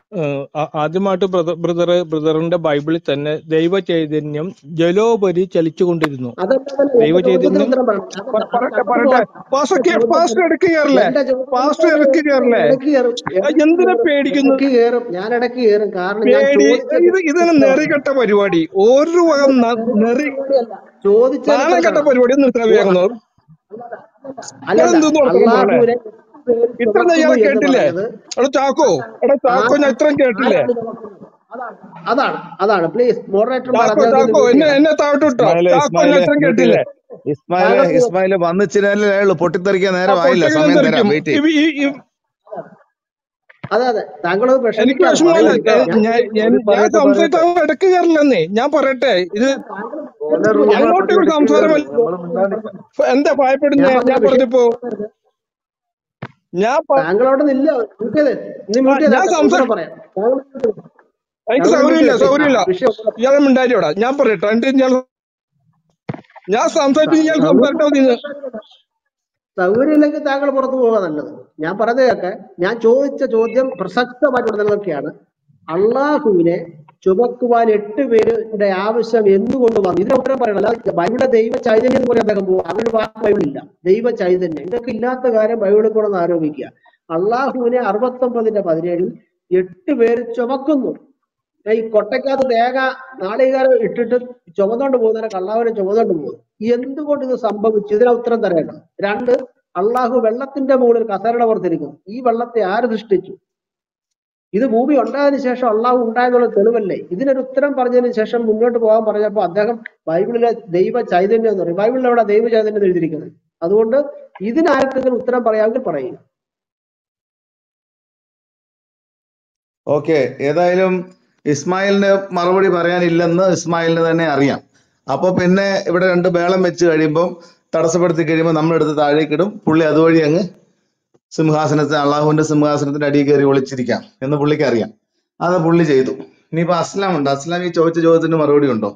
ഏഹ് ആ- ആദ്യമായിട്ട് brother brother ബ്രദറിന്റെ ബൈബിളിൽ തന്നെ ദൈവ ചൈതന്യം ജലോപരി ചലിച്ചുകൊണ്ടിരുന്നു അതല്ല അതല്ല ദൈവ എന്റെ ചോദ്യത്തിന് ചൈതന്യം ഉത്തരം പറയണം അതല്ല പ- അത് പറയട്ടെ അങ്ങോട്ട് പറയട്ടെ പോകണ്ട പാസ്റ്റർ എന്റെ കേ- ചോദ്യത്തിന് പാസ്റ്റർ ഇടയ്ക്ക് കയറല്ലേ എന്റെ ചോദ്യത്തിന് പാസ്റ്റർ ഉത്തരം ഇടയ്ക്ക് കയറല്ലേ ഇടയ്ക്ക് കയറും ആ, ഇടയ്ക്ക് എന്തിനാ കയറും പേടിക്കുന്നത് ഇടയ്ക്ക് കയറും ഞാൻ ഇടയ്ക്ക് കയറും കാരണം ഞാൻ പേടി ചോദിച്ചത് ഇത് ഇതിന് ഉത്തരമാണ് നെറികെട്ട പരിപാടി ഒരു വക അല്ലല്ല ന- നെറികെട്ട നെറി പരിപാടിയല്ല ചോദിച്ചതിന് നാണം ഉത്തരം കെട്ട തരണം പരിപാടി നിർത്താൻ ചോ- വേഗം അല്ലല്ല ഇതെന്തോന്ന് വർത്തമാനം പറയണേ അള്ളാഹുവിനെ പേര് ഇത്ര ചുമക്കുന്നു ഇയാളെ എന്ന് കേട്ടില്ലേ പറഞ്ഞത് എടാ ചാക്കോ എടാ ചാക്കോ ഞാൻ ആരാണ് ഇത്രയും കേട്ടില്ലേ ആരാണ് ചുമക്കുന്നത് അതാണ് അതാണ് അതാണ് പ്ലീസ് മോഡറേറ്റർമാർ ചാക്കോ അദ്ദേഹത്തെ ഒന്ന് ചാക്കോ മ്യൂട്ട് എന്നെ ചെയ്യണം എന്നെ താഴോട്ട് വിട്ടോ ഇസ്മായിലെ ചാക്കോ ഞാൻ ഇസ്മായിലെ ഇത്രയും മ്യൂട്ട് ചെയ്ത് കേട്ടില്ലേ ഇസ്മായിലെ താങ്കൾക്ക് ഇസ്മായിലെ വന്നിച്ചില്ലേ ഉള്ളു പൊട്ടിത്തെറിക്കാൻ ആ നേരമായില്ല പൊട്ടികളും സമയം തരാം തെറിക്കും വെയിറ്റ് ഇവ- ഈ ഈ അതെ അതെ താങ്കൾ എനിക്ക് വിഷമിക്കാതെ വിഷമമല്ല പറയൂ കേട്ടോ ഞാൻ ഞാൻ ചോദിക്കുന്നത് ഞാൻ ഒരു ഞാൻ പറയട്ടെ പറയട്ടെ സംസാരിക്കാൻ ഇടയ്ക്ക് കയറില്ലെന്നേ ഞാൻ പറയട്ടെ ഇത് താങ്കൾ ഓരോ റൂമ് അങ്ങോട്ടും അപ്പുറത്ത് ഇങ്ങോട്ടും ഇടയ്ക്ക് കയറി സംസാരമല്ല നമ്മൾ മിണ്ടാണ്ടിരിക്കണം എന്താ ഞാൻ ഭയപ്പെടുന്നേ പറഞ്ഞ ഞാൻ വിഷയം പറഞ്ഞപ്പോ ഞാൻ പ- താങ്കൾ അവിടെ നില്ല മ്യൂട്ട് ചെയ്തേ നീ ആ, മ്യൂട്ട് ഞാൻ ചെയ്താട്ടെ സംസാ ഉത്തരം പറയാം താങ്കൾ mute ചെയ്തോ. എനിക്ക് താങ്കൾ മ്യൂട്ട് സൗകര്യമില്ല ചെയ്തേ ആ സൗകര്യമില്ല വിഷയം ഉത്തരം ഇയാളെ മിണ്ടാരിയോടാ ഞാൻ പറയട്ടെ എന്നിട്ട് ഞാൻ ഞാൻ സംസാരിച്ചു ഞാൻ സംസാരിച്ചാൽ മതി എന്ന്. സൗകര്യമില്ലെങ്കിൽ താങ്കൾ പുറത്തു പോകാൻ നല്ലത് ഞാൻ പറഞ്ഞത് കേട്ടെ ഞാൻ ചോദിച്ച ചോദ്യം പ്രസക്തമായിട്ടുള്ള നിലനിൽക്കുകയാണ് അള്ളാഹുവിനെ ചുമക്കുവാൻ എട്ട് പേരുടെ ആവശ്യം എന്തുകൊണ്ട് വന്നു ഇതിന് ഉത്തരം പറയണം അല്ല ബൈബിളിലെ ദൈവ ചൈതന്യം എന്ന് പറയാൻ അദ്ദേഹം പോകും അങ്ങനെ വാക്ക് ബൈബിളില്ല ദൈവ ചൈതന്യം ഇതൊക്കെ ഇല്ലാത്ത കാര്യം ബൈബിളിൽ കൂടെ ഒന്ന് ആരോപിക്കുക അള്ളാഹുവിനെ അറുപത്തൊമ്പതിന്റെ പതിനേഴിൽ എട്ട് പേര് ചുമക്കുന്നു ഈ കൊട്ടയ്ക്കകത്ത് തേങ്ങ നാളികേരം ഇട്ടിട്ട് ചുമന്നുകൊണ്ട് പോകുന്നതിനെ കള്ളാവിനെ ചുമന്നുകൊണ്ട് പോകും എന്തുകൊണ്ട് ഇത് സംഭവിച്ചു ഇതിന് ഉത്തരം തരേണ്ടത് രണ്ട് അള്ളാഹു വെള്ളത്തിന്റെ മുകളിൽ കസേരയുടെ പുറത്തിരിക്കുന്നു ഈ വെള്ളത്തെ ആര് സൃഷ്ടിച്ചു ഇത് ഭൂമി ഉണ്ടായതിനു ശേഷം അള്ളാഹു ഉണ്ടായെന്നുള്ള തെളിവല്ലേ ഇതിനൊരു ഉത്തരം പറഞ്ഞതിന് ശേഷം മുന്നോട്ട് പോകാൻ പറഞ്ഞപ്പോൾ അദ്ദേഹം ബൈബിളിലെ ദൈവ ചൈതന്യം എന്ന് പറയും ബൈബിളിൽ എവിടെ ദൈവ ചൈതന്യം എന്ന് എഴുതിയിരിക്കുന്നത് അതുകൊണ്ട് ഇതിനാർക്കെങ്കിലും ഉത്തരം പറയാമെങ്കിൽ പറയും ഓക്കെ ഏതായാലും ഇസ്മായിലിന് മറുപടി പറയാനില്ലെന്ന് ഇസ്മായിലിന് തന്നെ അറിയാം അപ്പൊ പിന്നെ ഇവിടെ രണ്ട് ബേളം വെച്ച് കഴിയുമ്പോൾ തടസ്സപ്പെടുത്തി കഴിയുമ്പോൾ നമ്മളെടുത്ത് താഴേക്കിടും പുള്ളി അതുവഴി അങ്ങ് സിംഹാസനത്തിൽ അള്ളാഹുവിന്റെ സിംഹാസനത്തിന്റെ അടിയിൽ കയറി ഒളിച്ചിരിക്കാം എന്ന് പുള്ളിക്ക് അറിയാം അത് പുള്ളി ചെയ്തു ഇനിയിപ്പോ അസ്ലാം ഉണ്ട് അസ്ലാം ഈ ചോദിച്ച ചോദ്യത്തിന് മറുപടി ഉണ്ടോ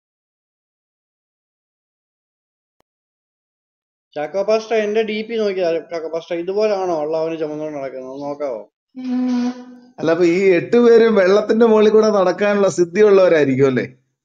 ചാക്കോ പാസ്റ്റർ എന്റെ ഡി പി നോക്കിയാ ചാക്കോ പാസ്റ്റർ ഇതുപോലാണോ അള്ളാഹുവിന് ചുമന്നുകൊണ്ട് നടക്കുന്നത് ഒന്ന് നോക്കാവോ അല്ല അപ്പൊ ഈ എട്ടുപേരും വെള്ളത്തിന്റെ മുകളിൽ കൂടെ നടക്കാനുള്ള സിദ്ധിയുള്ളവരായിരിക്കും അല്ലേ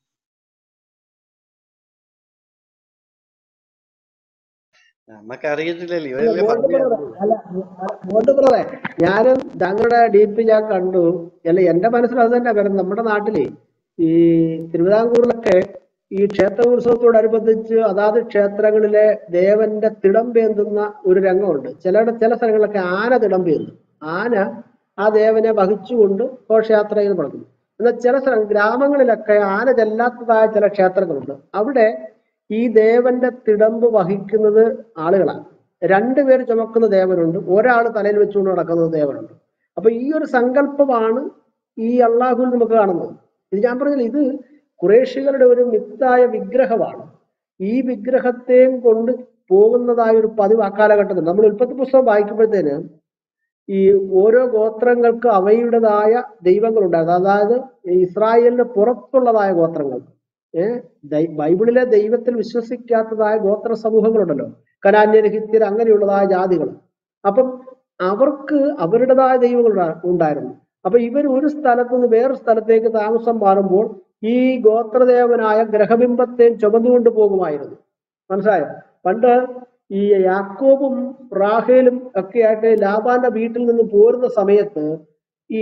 നമ്മക്ക് അറിയത്തില്ലല്ലോ അല്ല ഇവരല്ലേ മോണ്ട് പറഞ്ഞു ബ്രദറെ അല്ല മോണ്ട് ബ്രദറെ ഞാനും താങ്കളുടെ ഡി പി ഞാൻ കണ്ടു അല്ല എന്റെ മനസ്സിൽ അത് തന്നെ വരുന്നത് നമ്മുടെ നാട്ടിലെ ഈ തിരുവിതാംകൂറിലൊക്കെ ഈ ക്ഷേത്ര ഉത്സവത്തോടനുബന്ധിച്ച് അതാത് ക്ഷേത്രങ്ങളിലെ ദേവന്റെ തിടം പേന്തുന്ന ഒരു രംഗമുണ്ട് ചില ചില സ്ഥലങ്ങളിലൊക്കെ ആന തിടം പേന്തും ആന ആ ദേവനെ വഹിച്ചുകൊണ്ട് ഘോഷയാത്രയിൽ നടക്കുന്നു എന്നാൽ ചില സ്ഥലം ഗ്രാമങ്ങളിലൊക്കെ ആന ചെല്ലാത്തതായ ചില ക്ഷേത്രങ്ങളുണ്ട് അവിടെ ഈ ദേവന്റെ തിടമ്പ് വഹിക്കുന്നത് ആളുകളാണ് രണ്ടുപേർ ചുമക്കുന്ന ദേവനുണ്ട് ഒരാൾ തലയിൽ വെച്ചുകൊണ്ട് നടക്കുന്ന ദേവനുണ്ട് അപ്പൊ ഈ ഒരു സങ്കല്പമാണ് ഈ അള്ളാഹുവിൽ നമുക്ക് കാണുന്നത് ഇത് ഞാൻ പറഞ്ഞില്ല ഇത് കുറേശികളുടെ ഒരു മിത്തായ വിഗ്രഹമാണ് ഈ വിഗ്രഹത്തെയും കൊണ്ട് പോകുന്നതായ ഒരു പതിവ് ആ കാലഘട്ടത്തിൽ നമ്മൾ ഉൽപ്പത്തി പുസ്തകം വായിക്കുമ്പോഴത്തേന് ഈ ഓരോ ഗോത്രങ്ങൾക്ക് അവയുടേതായ ദൈവങ്ങളുണ്ടായിരുന്നു അതായത് ഈ ഇസ്രായേലിന് പുറത്തുള്ളതായ ഗോത്രങ്ങൾ ഏഹ് ദൈ- ബൈബിളിലെ ദൈവത്തിൽ വിശ്വസിക്കാത്തതായ ഗോത്ര സമൂഹങ്ങളുണ്ടല്ലോ കനാന്യർ ഹിത്യർ അങ്ങനെയുള്ളതായ ജാതികൾ അപ്പം അവർക്ക് അവരുടേതായ ദൈവങ്ങൾ ഉണ്ടാ- ഉണ്ടായിരുന്നു അപ്പൊ ഇവർ ഒരു സ്ഥലത്ത് നിന്ന് വേറൊരു സ്ഥലത്തേക്ക് താമസം മാറുമ്പോൾ ഈ ഗോത്രദേവനായ ഗ്രഹബിംബത്തെ ചുമന്നുകൊണ്ട് പോകുമായിരുന്നു മനസ്സിലായോ പണ്ട് ഈ യാക്കോബും റാഹേലും ഒക്കെ ആയിട്ട് ലാബാന്റെ വീട്ടിൽ നിന്ന് പോരുന്ന സമയത്ത് ഈ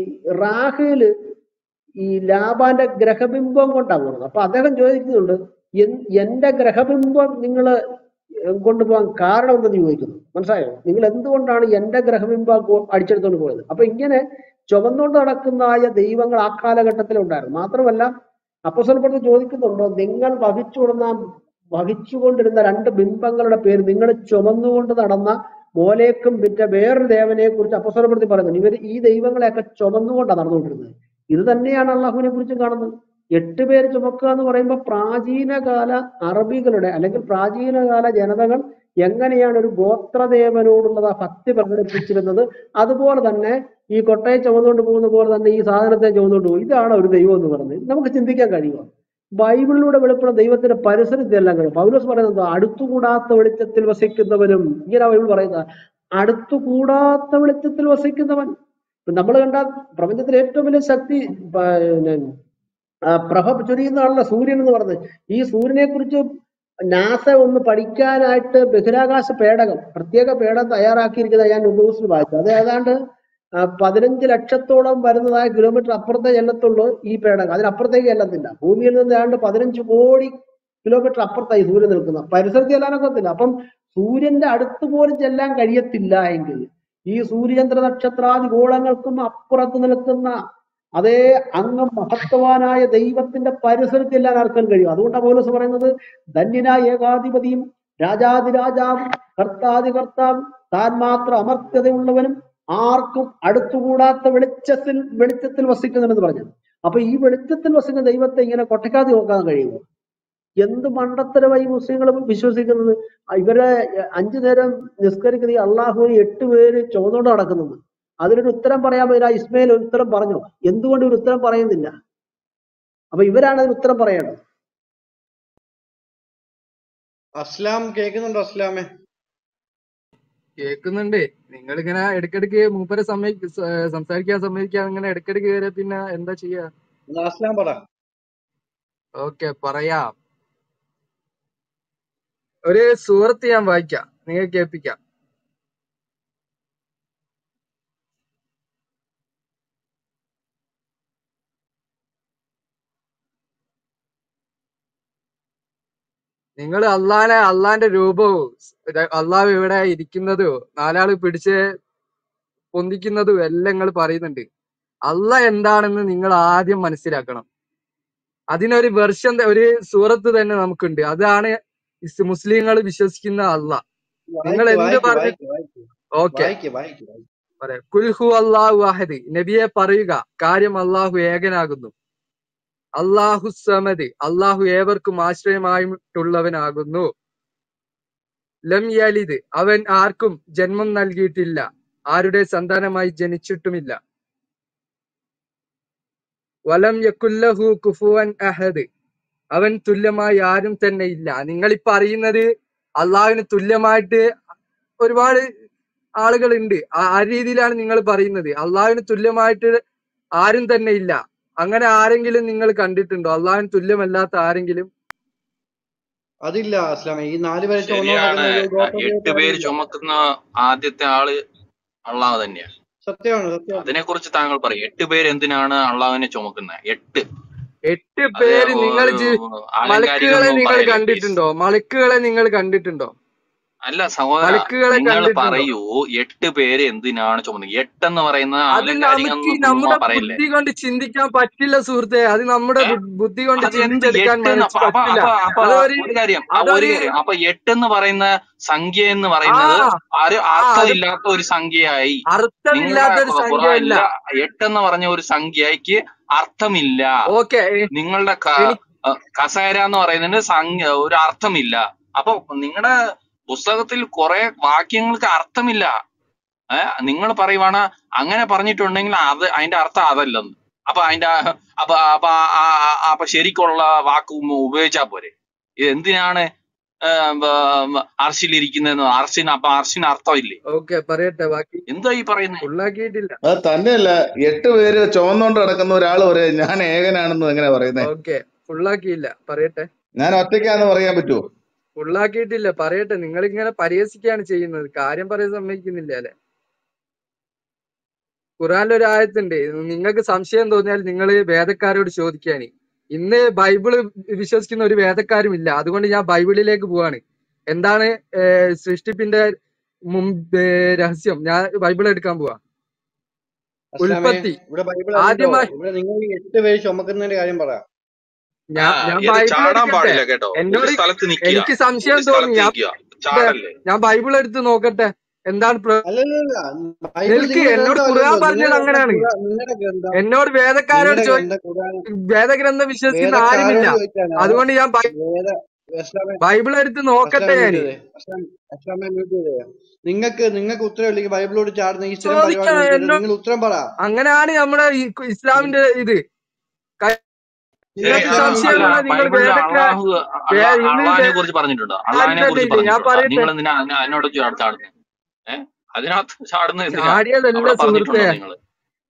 റാഹേല് ഈ ലാബാന്റെ ഗ്രഹബിംബം കൊണ്ടാണ് പോകുന്നത് അപ്പൊ അദ്ദേഹം ചോദിക്കുന്നുണ്ട് "എൻ- എന്റെ ഗ്രഹബിംബം നിങ്ങൾ കൊണ്ടുപോകാൻ കാരണം എന്തെന്ന് ചോദിക്കുന്നു മനസ്സിലായോ നിങ്ങൾ എന്തുകൊണ്ടാണ് എന്റെ ഗ്രഹബിംബം കൊ- അടിച്ചെടുത്തോണ്ട് പോയത് അപ്പൊ ഇങ്ങനെ ചുമന്നുകൊണ്ട് നടക്കുന്നതായ ദൈവങ്ങൾ ആ കാലഘട്ടത്തിൽ ഉണ്ടായിരുന്നു മാത്രമല്ല അപ്പസ്വലപ്പെടുത്ത് ചോദിക്കുന്നുണ്ടോ നിങ്ങൾ വഹിച്ചുകൊടുന്ന വഹിച്ചുകൊണ്ടിരുന്ന രണ്ട് ബിംബങ്ങളുടെ പേര് നിങ്ങൾ ചുമന്നുകൊണ്ട് നടന്ന മോലേക്കും വിറ്റ വേറൊരു ദേവനെ കുറിച്ച് അപ്പസ്വലപ്പെടുത്തി പറയുന്നുണ്ട് ഇവർ ഈ ദൈവങ്ങളെയൊക്കെ ചുമന്നുകൊണ്ടാണ് നടന്നുകൊണ്ടിരുന്നത് ഇത് തന്നെയാണ് അള്ളാഹുവിനെ കുറിച്ചും കാണുന്നത് എട്ട് പേര് ചുമക്കുക എന്ന് പറയുമ്പോൾ പ്രാചീനകാല അറബികളുടെ അല്ലെങ്കിൽ പ്രാചീനകാല ജനതകൾ എങ്ങനെയാണ് ഒരു ഗോത്രദേവനോടുള്ളത് ആ ഭക്തി പ്രകടിപ്പിച്ചിരുന്നത് അതുപോലെ തന്നെ ഈ കൊട്ടയെ ചുമന്നുകൊണ്ട് പോകുന്ന പോലെ തന്നെ ഈ സാധനത്തെ ചുമന്നുകൊണ്ട് പോകും ഇതാണ് ഒരു ദൈവം എന്ന് പറയുന്നത് നമുക്ക് ചിന്തിക്കാൻ കഴിയുമോ ബൈബിളിലൂടെ വെളിപ്പെടുന്ന ദൈവത്തിന്റെ പരിസരത്തെല്ലാം കഴിയും പൗലോസ് പറയുന്നത് അടുത്തുകൂടാത്ത വെളിച്ചത്തിൽ വസിക്കുന്നവനും ഇങ്ങനെ ബൈബിൾ പറയുന്നത് അടുത്തുകൂടാത്ത വെളിച്ചത്തിൽ വസിക്കുന്നവൻ നമ്മൾ കണ്ട പ്രപഞ്ചത്തിലെ ഏറ്റവും വലിയ ശക്തി പിന്നെ ആ, പ്രഭ ചൊരിയുന്നതാണല്ലോ സൂര്യൻ എന്ന് പറഞ്ഞത് ഈ സൂര്യനെ കുറിച്ച് നാസ ഒന്ന് പഠിക്കാനായിട്ട് ബഹിരാകാശ പേടകം പ്രത്യേക പേടകം തയ്യാറാക്കിയിരിക്കുന്നത് ഞാൻ ന്യൂസിൽ വായിച്ചു അത് ഏതാണ്ട് ആ, പതിനഞ്ച് ലക്ഷത്തോളം വരുന്നതായ കിലോമീറ്റർ അപ്പുറത്തേ ചെല്ലത്തുള്ളൂ ഈ പേടകം അതിനപ്പുറത്തേക്ക് ചെല്ലത്തില്ല ഭൂമിയിൽ നിന്ന് ഏതാണ്ട് പതിനഞ്ച് കോടി കിലോമീറ്റർ അപ്പുറത്തായി സൂര്യൻ നിൽക്കുന്നത് പരിസരത്ത് ചെല്ലാനൊക്കത്തില്ല അപ്പം സൂര്യന്റെ അടുത്ത് പോലും ചെല്ലാൻ കഴിയത്തില്ല എങ്കിൽ ഈ സൂര്യചന്ദ്ര നക്ഷത്രാദി ഗോളങ്ങൾക്കും അപ്പുറത്ത് നിൽക്കുന്ന അതേ അങ്ങ് മഹത്വവാനായ ദൈവത്തിന്റെ പരിസരത്ത് ചെല്ലാൻ ആർക്കാൻ കഴിയും അതുകൊണ്ടാണ് പൗലോസ് പറയുന്നത് ധന്യനായ ഏകാധിപതിയും രാജാതിരാജാവും കർത്താതി കർത്താവും താൻ മാത്രം അമർത്യതയുള്ളവനും ആർക്കും അടുത്തുകൂടാത്ത വെളിച്ചത്തിൽ വെളിച്ചത്തിൽ വസിക്കുന്നുണ്ടെന്ന് പറഞ്ഞു അപ്പൊ ഈ വെളിച്ചത്തിൽ വസിക്കുന്ന ദൈവത്തെ ഇങ്ങനെ കൊട്ടക്കാതെ നോക്കാൻ കഴിയുമോ എന്ത് മണ്ടത്തരമായി മുസ്ലിങ്ങൾ വിശ്വസിക്കുന്നത് ഇവരെ അഞ്ചു നേരം നിസ്കരിക്കുന്ന ഈ അള്ളാഹുവിനെ എട്ട് പേര് ചുമന്നുകൊണ്ട് നടക്കുന്നത് അതിനൊരു ഉത്തരം പറയാൻ പറ്റില്ല ഇസ്മയിൽ ഒരു ഉത്തരം പറഞ്ഞു എന്തുകൊണ്ട് ഒരു ഉത്തരം പറയുന്നില്ല അപ്പൊ ഇവരാണ് അതിന് ഉത്തരം പറയേണ്ടത് അസ്ലാം കേൾക്കുന്നുണ്ടോ അസ്ലാമേ കേൾക്കുന്നുണ്ട് നിങ്ങൾ ഇങ്ങനെ ഇടയ്ക്കിടയ്ക്ക് മൂപ്പരെ സമ്മതി സംസാരിക്കാൻ സമ്മതിക്കാതെ ഇങ്ങനെ ഇടയ്ക്കിടയ്ക്ക് കയറിയ പിന്നെ എന്താ ചെയ്യാ എന്നാ അസ്ലാം പറ ഓക്കെ പറയാം ഒരു സൂറത്ത് ഞാൻ വായിക്കാം നിങ്ങൾ കേൾപ്പിക്കാം നിങ്ങൾ അള്ളാനെ അള്ളാന്റെ രൂപവും ര- അള്ളാഹ് ഇവിടെ ഇരിക്കുന്നതും നാലാള് പിടിച്ച് പൊന്തിക്കുന്നതും എല്ലാം നിങ്ങൾ പറയുന്നുണ്ട് അള്ള എന്താണെന്ന് നിങ്ങൾ ആദ്യം മനസ്സിലാക്കണം അതിനൊരു വെർഷൻ ഒരു സൂറത്ത് തന്നെ നമുക്കുണ്ട് അതാണ് മുസ്ലിങ്ങൾ വിശ്വസിക്കുന്ന അള്ള നിങ്ങൾ വായിക്ക് എന്ത് വായിക്ക് പറഞ്ഞു വായിക്ക് വായിക്ക് ഓക്കെ വായിക്ക് വായിക്ക് വായിക്ക്. പറയാം കുൽഹു അള്ളാഹു അഹദ് നബിയെ പറയുക കാര്യം അള്ളാഹു ഏകനാകുന്നു അള്ളാഹു സമദ് അള്ളാഹു ഏവർക്കും ആശ്രയമായിട്ടുള്ളവനാകുന്നു ലം യലിദ് അവൻ ആർക്കും ജന്മം നൽകിയിട്ടില്ല ആരുടെ സന്താനമായി ജനിച്ചിട്ടുമില്ല വലം യക്കുല്ലഹു കുഫുവൻ അഹദ് അവൻ തുല്യമായി ആരും തന്നെ ഇല്ല നിങ്ങൾ ഇപ്പൊ അറിയുന്നത് അള്ളാഹുവിന് തുല്യമായിട്ട് ഒരുപാട് ആളുകളുണ്ട് ആ ആ രീതിയിലാണ് നിങ്ങൾ പറയുന്നത് അള്ളാഹുവിന് തുല്യമായിട്ട് ആരും തന്നെ ഇല്ല അങ്ങനെ ആരെങ്കിലും നിങ്ങൾ കണ്ടിട്ടുണ്ടോ അള്ളാഹുവിന് തുല്യമല്ലാത്ത ആരെങ്കിലും അതില്ല അസ്ലാമേ ഈ നാല് പേരെ ചുമന്നു ശരിയാണ് നടക്കുന്ന ഒരു ആ എട്ട് പേര് ഗോത്രത്തെ ചുമക്കുന്ന ആദ്യത്തെ ആള് അള്ളാഹ് തന്നെയാണ് സത്യമാണ് സത്യമാണ് അതിനെ കുറിച്ച് താങ്കൾ പറയും എട്ട് പേര് എന്തിനാണ് അള്ളാഹുവിനെ ചുമക്കുന്നത് എട്ട് എട്ട് അത് പേര് നിങ്ങൾ ഒരു ജി- മലക്കുകളെ ആലങ്കാരികമൊന്നും നിങ്ങൾ പറയല്ലേ പ്ലീസ് കണ്ടിട്ടുണ്ടോ മലക്കുകളെ നിങ്ങൾ കണ്ടിട്ടുണ്ടോ അല്ല സഹോദര മലക്കുകളെ നിങ്ങൾ കണ്ടിട്ടുണ്ടോ പറയൂ എട്ട് പേര് എന്തിനാണ് ചുമന്നത് എട്ടെന്ന് പറയുന്ന അത് നമുക്ക് ആലങ്കാരികം നമ്മുടെ പറയല്ലേ ബുദ്ധി കൊണ്ട് ചിന്തിക്കാൻ പറ്റില്ല സുഹൃത്തെ അത് നമ്മുടെ ഏ? ബു- ബുദ്ധി കൊണ്ട് അത് എന്ത് ചിന്തിച്ചെടുക്കാൻ എട്ടെന്ന് മനസ്സ് അപ്പൊ അപ്പൊ പറ്റില്ല അപ്പൊ അപ്പൊ അതൊരു ഒരു കാര്യം ആ ഒരു അതൊരു കാര്യം അപ്പൊ എട്ടെന്ന് പറയുന്ന സംഖ്യ എന്ന് ആ പറയുന്നത് ഒരു ആ അത് അർത്ഥമില്ലാത്ത ഒരു സംഖ്യയായി നിങ്ങളുടെ അർത്ഥമില്ലാത്തൊരു സംഖ്യയല്ല ഖുറാനില് എട്ടെന്ന് പറഞ്ഞ ഒരു സംഖ്യയ്ക്ക് അർത്ഥമില്ല ഓക്കെ നിങ്ങളുടെ ക- എനിക്ക് അഹ് കസേര എന്ന് പറയുന്നതിന് സംഖ്യ ഒരു അർത്ഥമില്ല അപ്പൊ നിങ്ങളുടെ പുസ്തകത്തിൽ കുറെ വാക്യങ്ങൾക്ക് അർത്ഥമില്ല ഏഹ് നിങ്ങൾ പറയുവാണ് അങ്ങനെ പറഞ്ഞിട്ടുണ്ടെങ്കിൽ അത് അതിന്റെ അർത്ഥം അതല്ലെന്ന് അപ്പൊ അതിന്റെ അപ്പൊ അപ്പൊ ആ- ആ- ആ- അപ്പൊ ശരിക്കുള്ള വാക്ക് ഉം ഉപയോഗിച്ചാ പോരെ ഇത് എന്തിനാണ് അർശിലിരിക്കുന്നതെന്ന് അർശിന് അപ്പൊ അർശിന് അർത്ഥമില്ലേ ഓക്കെ പറയട്ടെ ബാക്കി എന്താ ഈ പറയുന്നത് ഫുള്ളാക്കിയിട്ടില്ല അത് തന്നെയല്ല എട്ട് പേര് ചുവന്നുകൊണ്ട് കിടക്കുന്ന ഒരാൾ പറയാ ഞാൻ ഏകനാണെന്ന് എങ്ങനെ പറയുന്നേ ഓക്കെ ഫുള്ളാക്കിയില്ല പറയട്ടെ ഞാൻ ഒറ്റയ്ക്കാന്ന് പറയാൻ പറ്റുമോ ഫുള്ളാക്കിയിട്ടില്ല പറയട്ടെ നിങ്ങൾ ഇങ്ങനെ പരിഹസിക്കുകയാണ് ചെയ്യുന്നത് കാര്യം പറയാൻ സമ്മതിക്കുന്നില്ല അല്ലെ ഖുറാനിൽ ഒരു ആയത്തുണ്ട് നിങ്ങൾക്ക് സംശയം തോന്നിയാൽ നിങ്ങൾ വേദക്കാരോട് ചോദിക്കാന് ഇന്ന് ബൈബിള് വിശ്വസിക്കുന്ന ഒരു വേദക്കാരും ഇല്ല അതുകൊണ്ട് ഞാൻ ബൈബിളിലേക്ക് പോവാണ് എന്താണ് ഏർ സൃഷ്ടിപ്പിന്റെ മുമ്പ് ഏർ രഹസ്യം ഞാൻ ബൈബിൾ എടുക്കാൻ പോവാ അസ്ലാമേ ഉൽപ്പത്തി ഇവിടെ ബൈബിൾ ഉണ്ടോ ആദ്യമായി ഇവിടെ നിങ്ങൾ ഈ എട്ട് പേര് ചുമക്കുന്നതിന്റെ കാര്യം പറ ആ ഞാൻ ഞാൻ ഇത് ബൈബിൾ ചാടാൻ എടുക്കട്ടെ പാടില്ല കേട്ടോ ഒരു എന്നോട് സ്ഥലത്ത് നിക്കുക എനിക്ക് സംശയം ഒരു തോന്നി സ്ഥലത്ത് ഞാൻ നിക്കുക ചാടല്ലേ ഞാൻ ബൈബിൾ എടുത്ത് നോക്കട്ടെ എന്താണ് പ്ര- അല്ലല്ല ബൈബിൾ നിൽക്ക് നിങ്ങളുടെ എന്നോട് ഖുർആൻ ഗ്രന്ഥമല്ലല്ലോ പറഞ്ഞത് നിങ്ങളുടെ അങ്ങനെയാണ് ഗ്രന്ഥം നിങ്ങളുടെ ഗ്രന്ഥം എന്നോട് വേദക്കാരോട് നിങ്ങളുടെ ചോദി ഗ്രന്ഥ ഖുർആൻ വേദഗ്രന്ഥം വിശ്വസിക്കുന്ന ആരുമില്ല വേദക്കാരോട് ചോദിക്കാണ് അതുകൊണ്ട് ഞാൻ ബൈ- വേദ അസ്ലാമേ ബൈബിൾ എടുത്ത് നോക്കട്ടെ അസ്ലാമേ ഞാന് മ്യൂട്ട് ചെയ്തേ അസ്ലാം അസ്ലാമെ മ്യൂട്ട് ചെയ്തേ നിങ്ങൾക്ക് നിങ്ങൾക്ക് ഉത്തരം ഇല്ലെങ്കിൽ ബൈബിളോട് ചാടുന്ന ഈ സ്ഥിരം പരിപാടി ചോദിക്കാം നിർത്തിയിട്ട് എന്നോട് നിങ്ങൾ ഉത്തരം പറ അങ്ങനെയാണ് നമ്മുടെ ഈ കു- ഇസ്ലാമിന്റെ ഇത് ക- ശരി നിങ്ങൾക്ക് ആ, സംശയം അല്ല ഉണ്ടെങ്കിൽ നിങ്ങൾ ബൈബിളിൽ വേദക്കാർ അള്ളാഹു വേ- അള്ളാ ഇന്ന് അള്ളാഹിനെ വേ- കുറിച്ച് പറഞ്ഞിട്ടുണ്ടോ ആരും അള്ളാഹിനെ തന്നെ കുറിച്ച് ഇല്ല ഞാൻ പറഞ്ഞിട്ടുണ്ടോ പറയട്ടെ നിങ്ങൾ എന്തിനാ അതിന- അതിനോട് ചാടുന്നത് ഏഹ് അതിനകത്ത് ചാടുന്നത് എന്തിനാ ചാടിയതല്ല അവിടെ സുഹൃത്തെ പറഞ്ഞിട്ടുണ്ടോ നിങ്ങൾ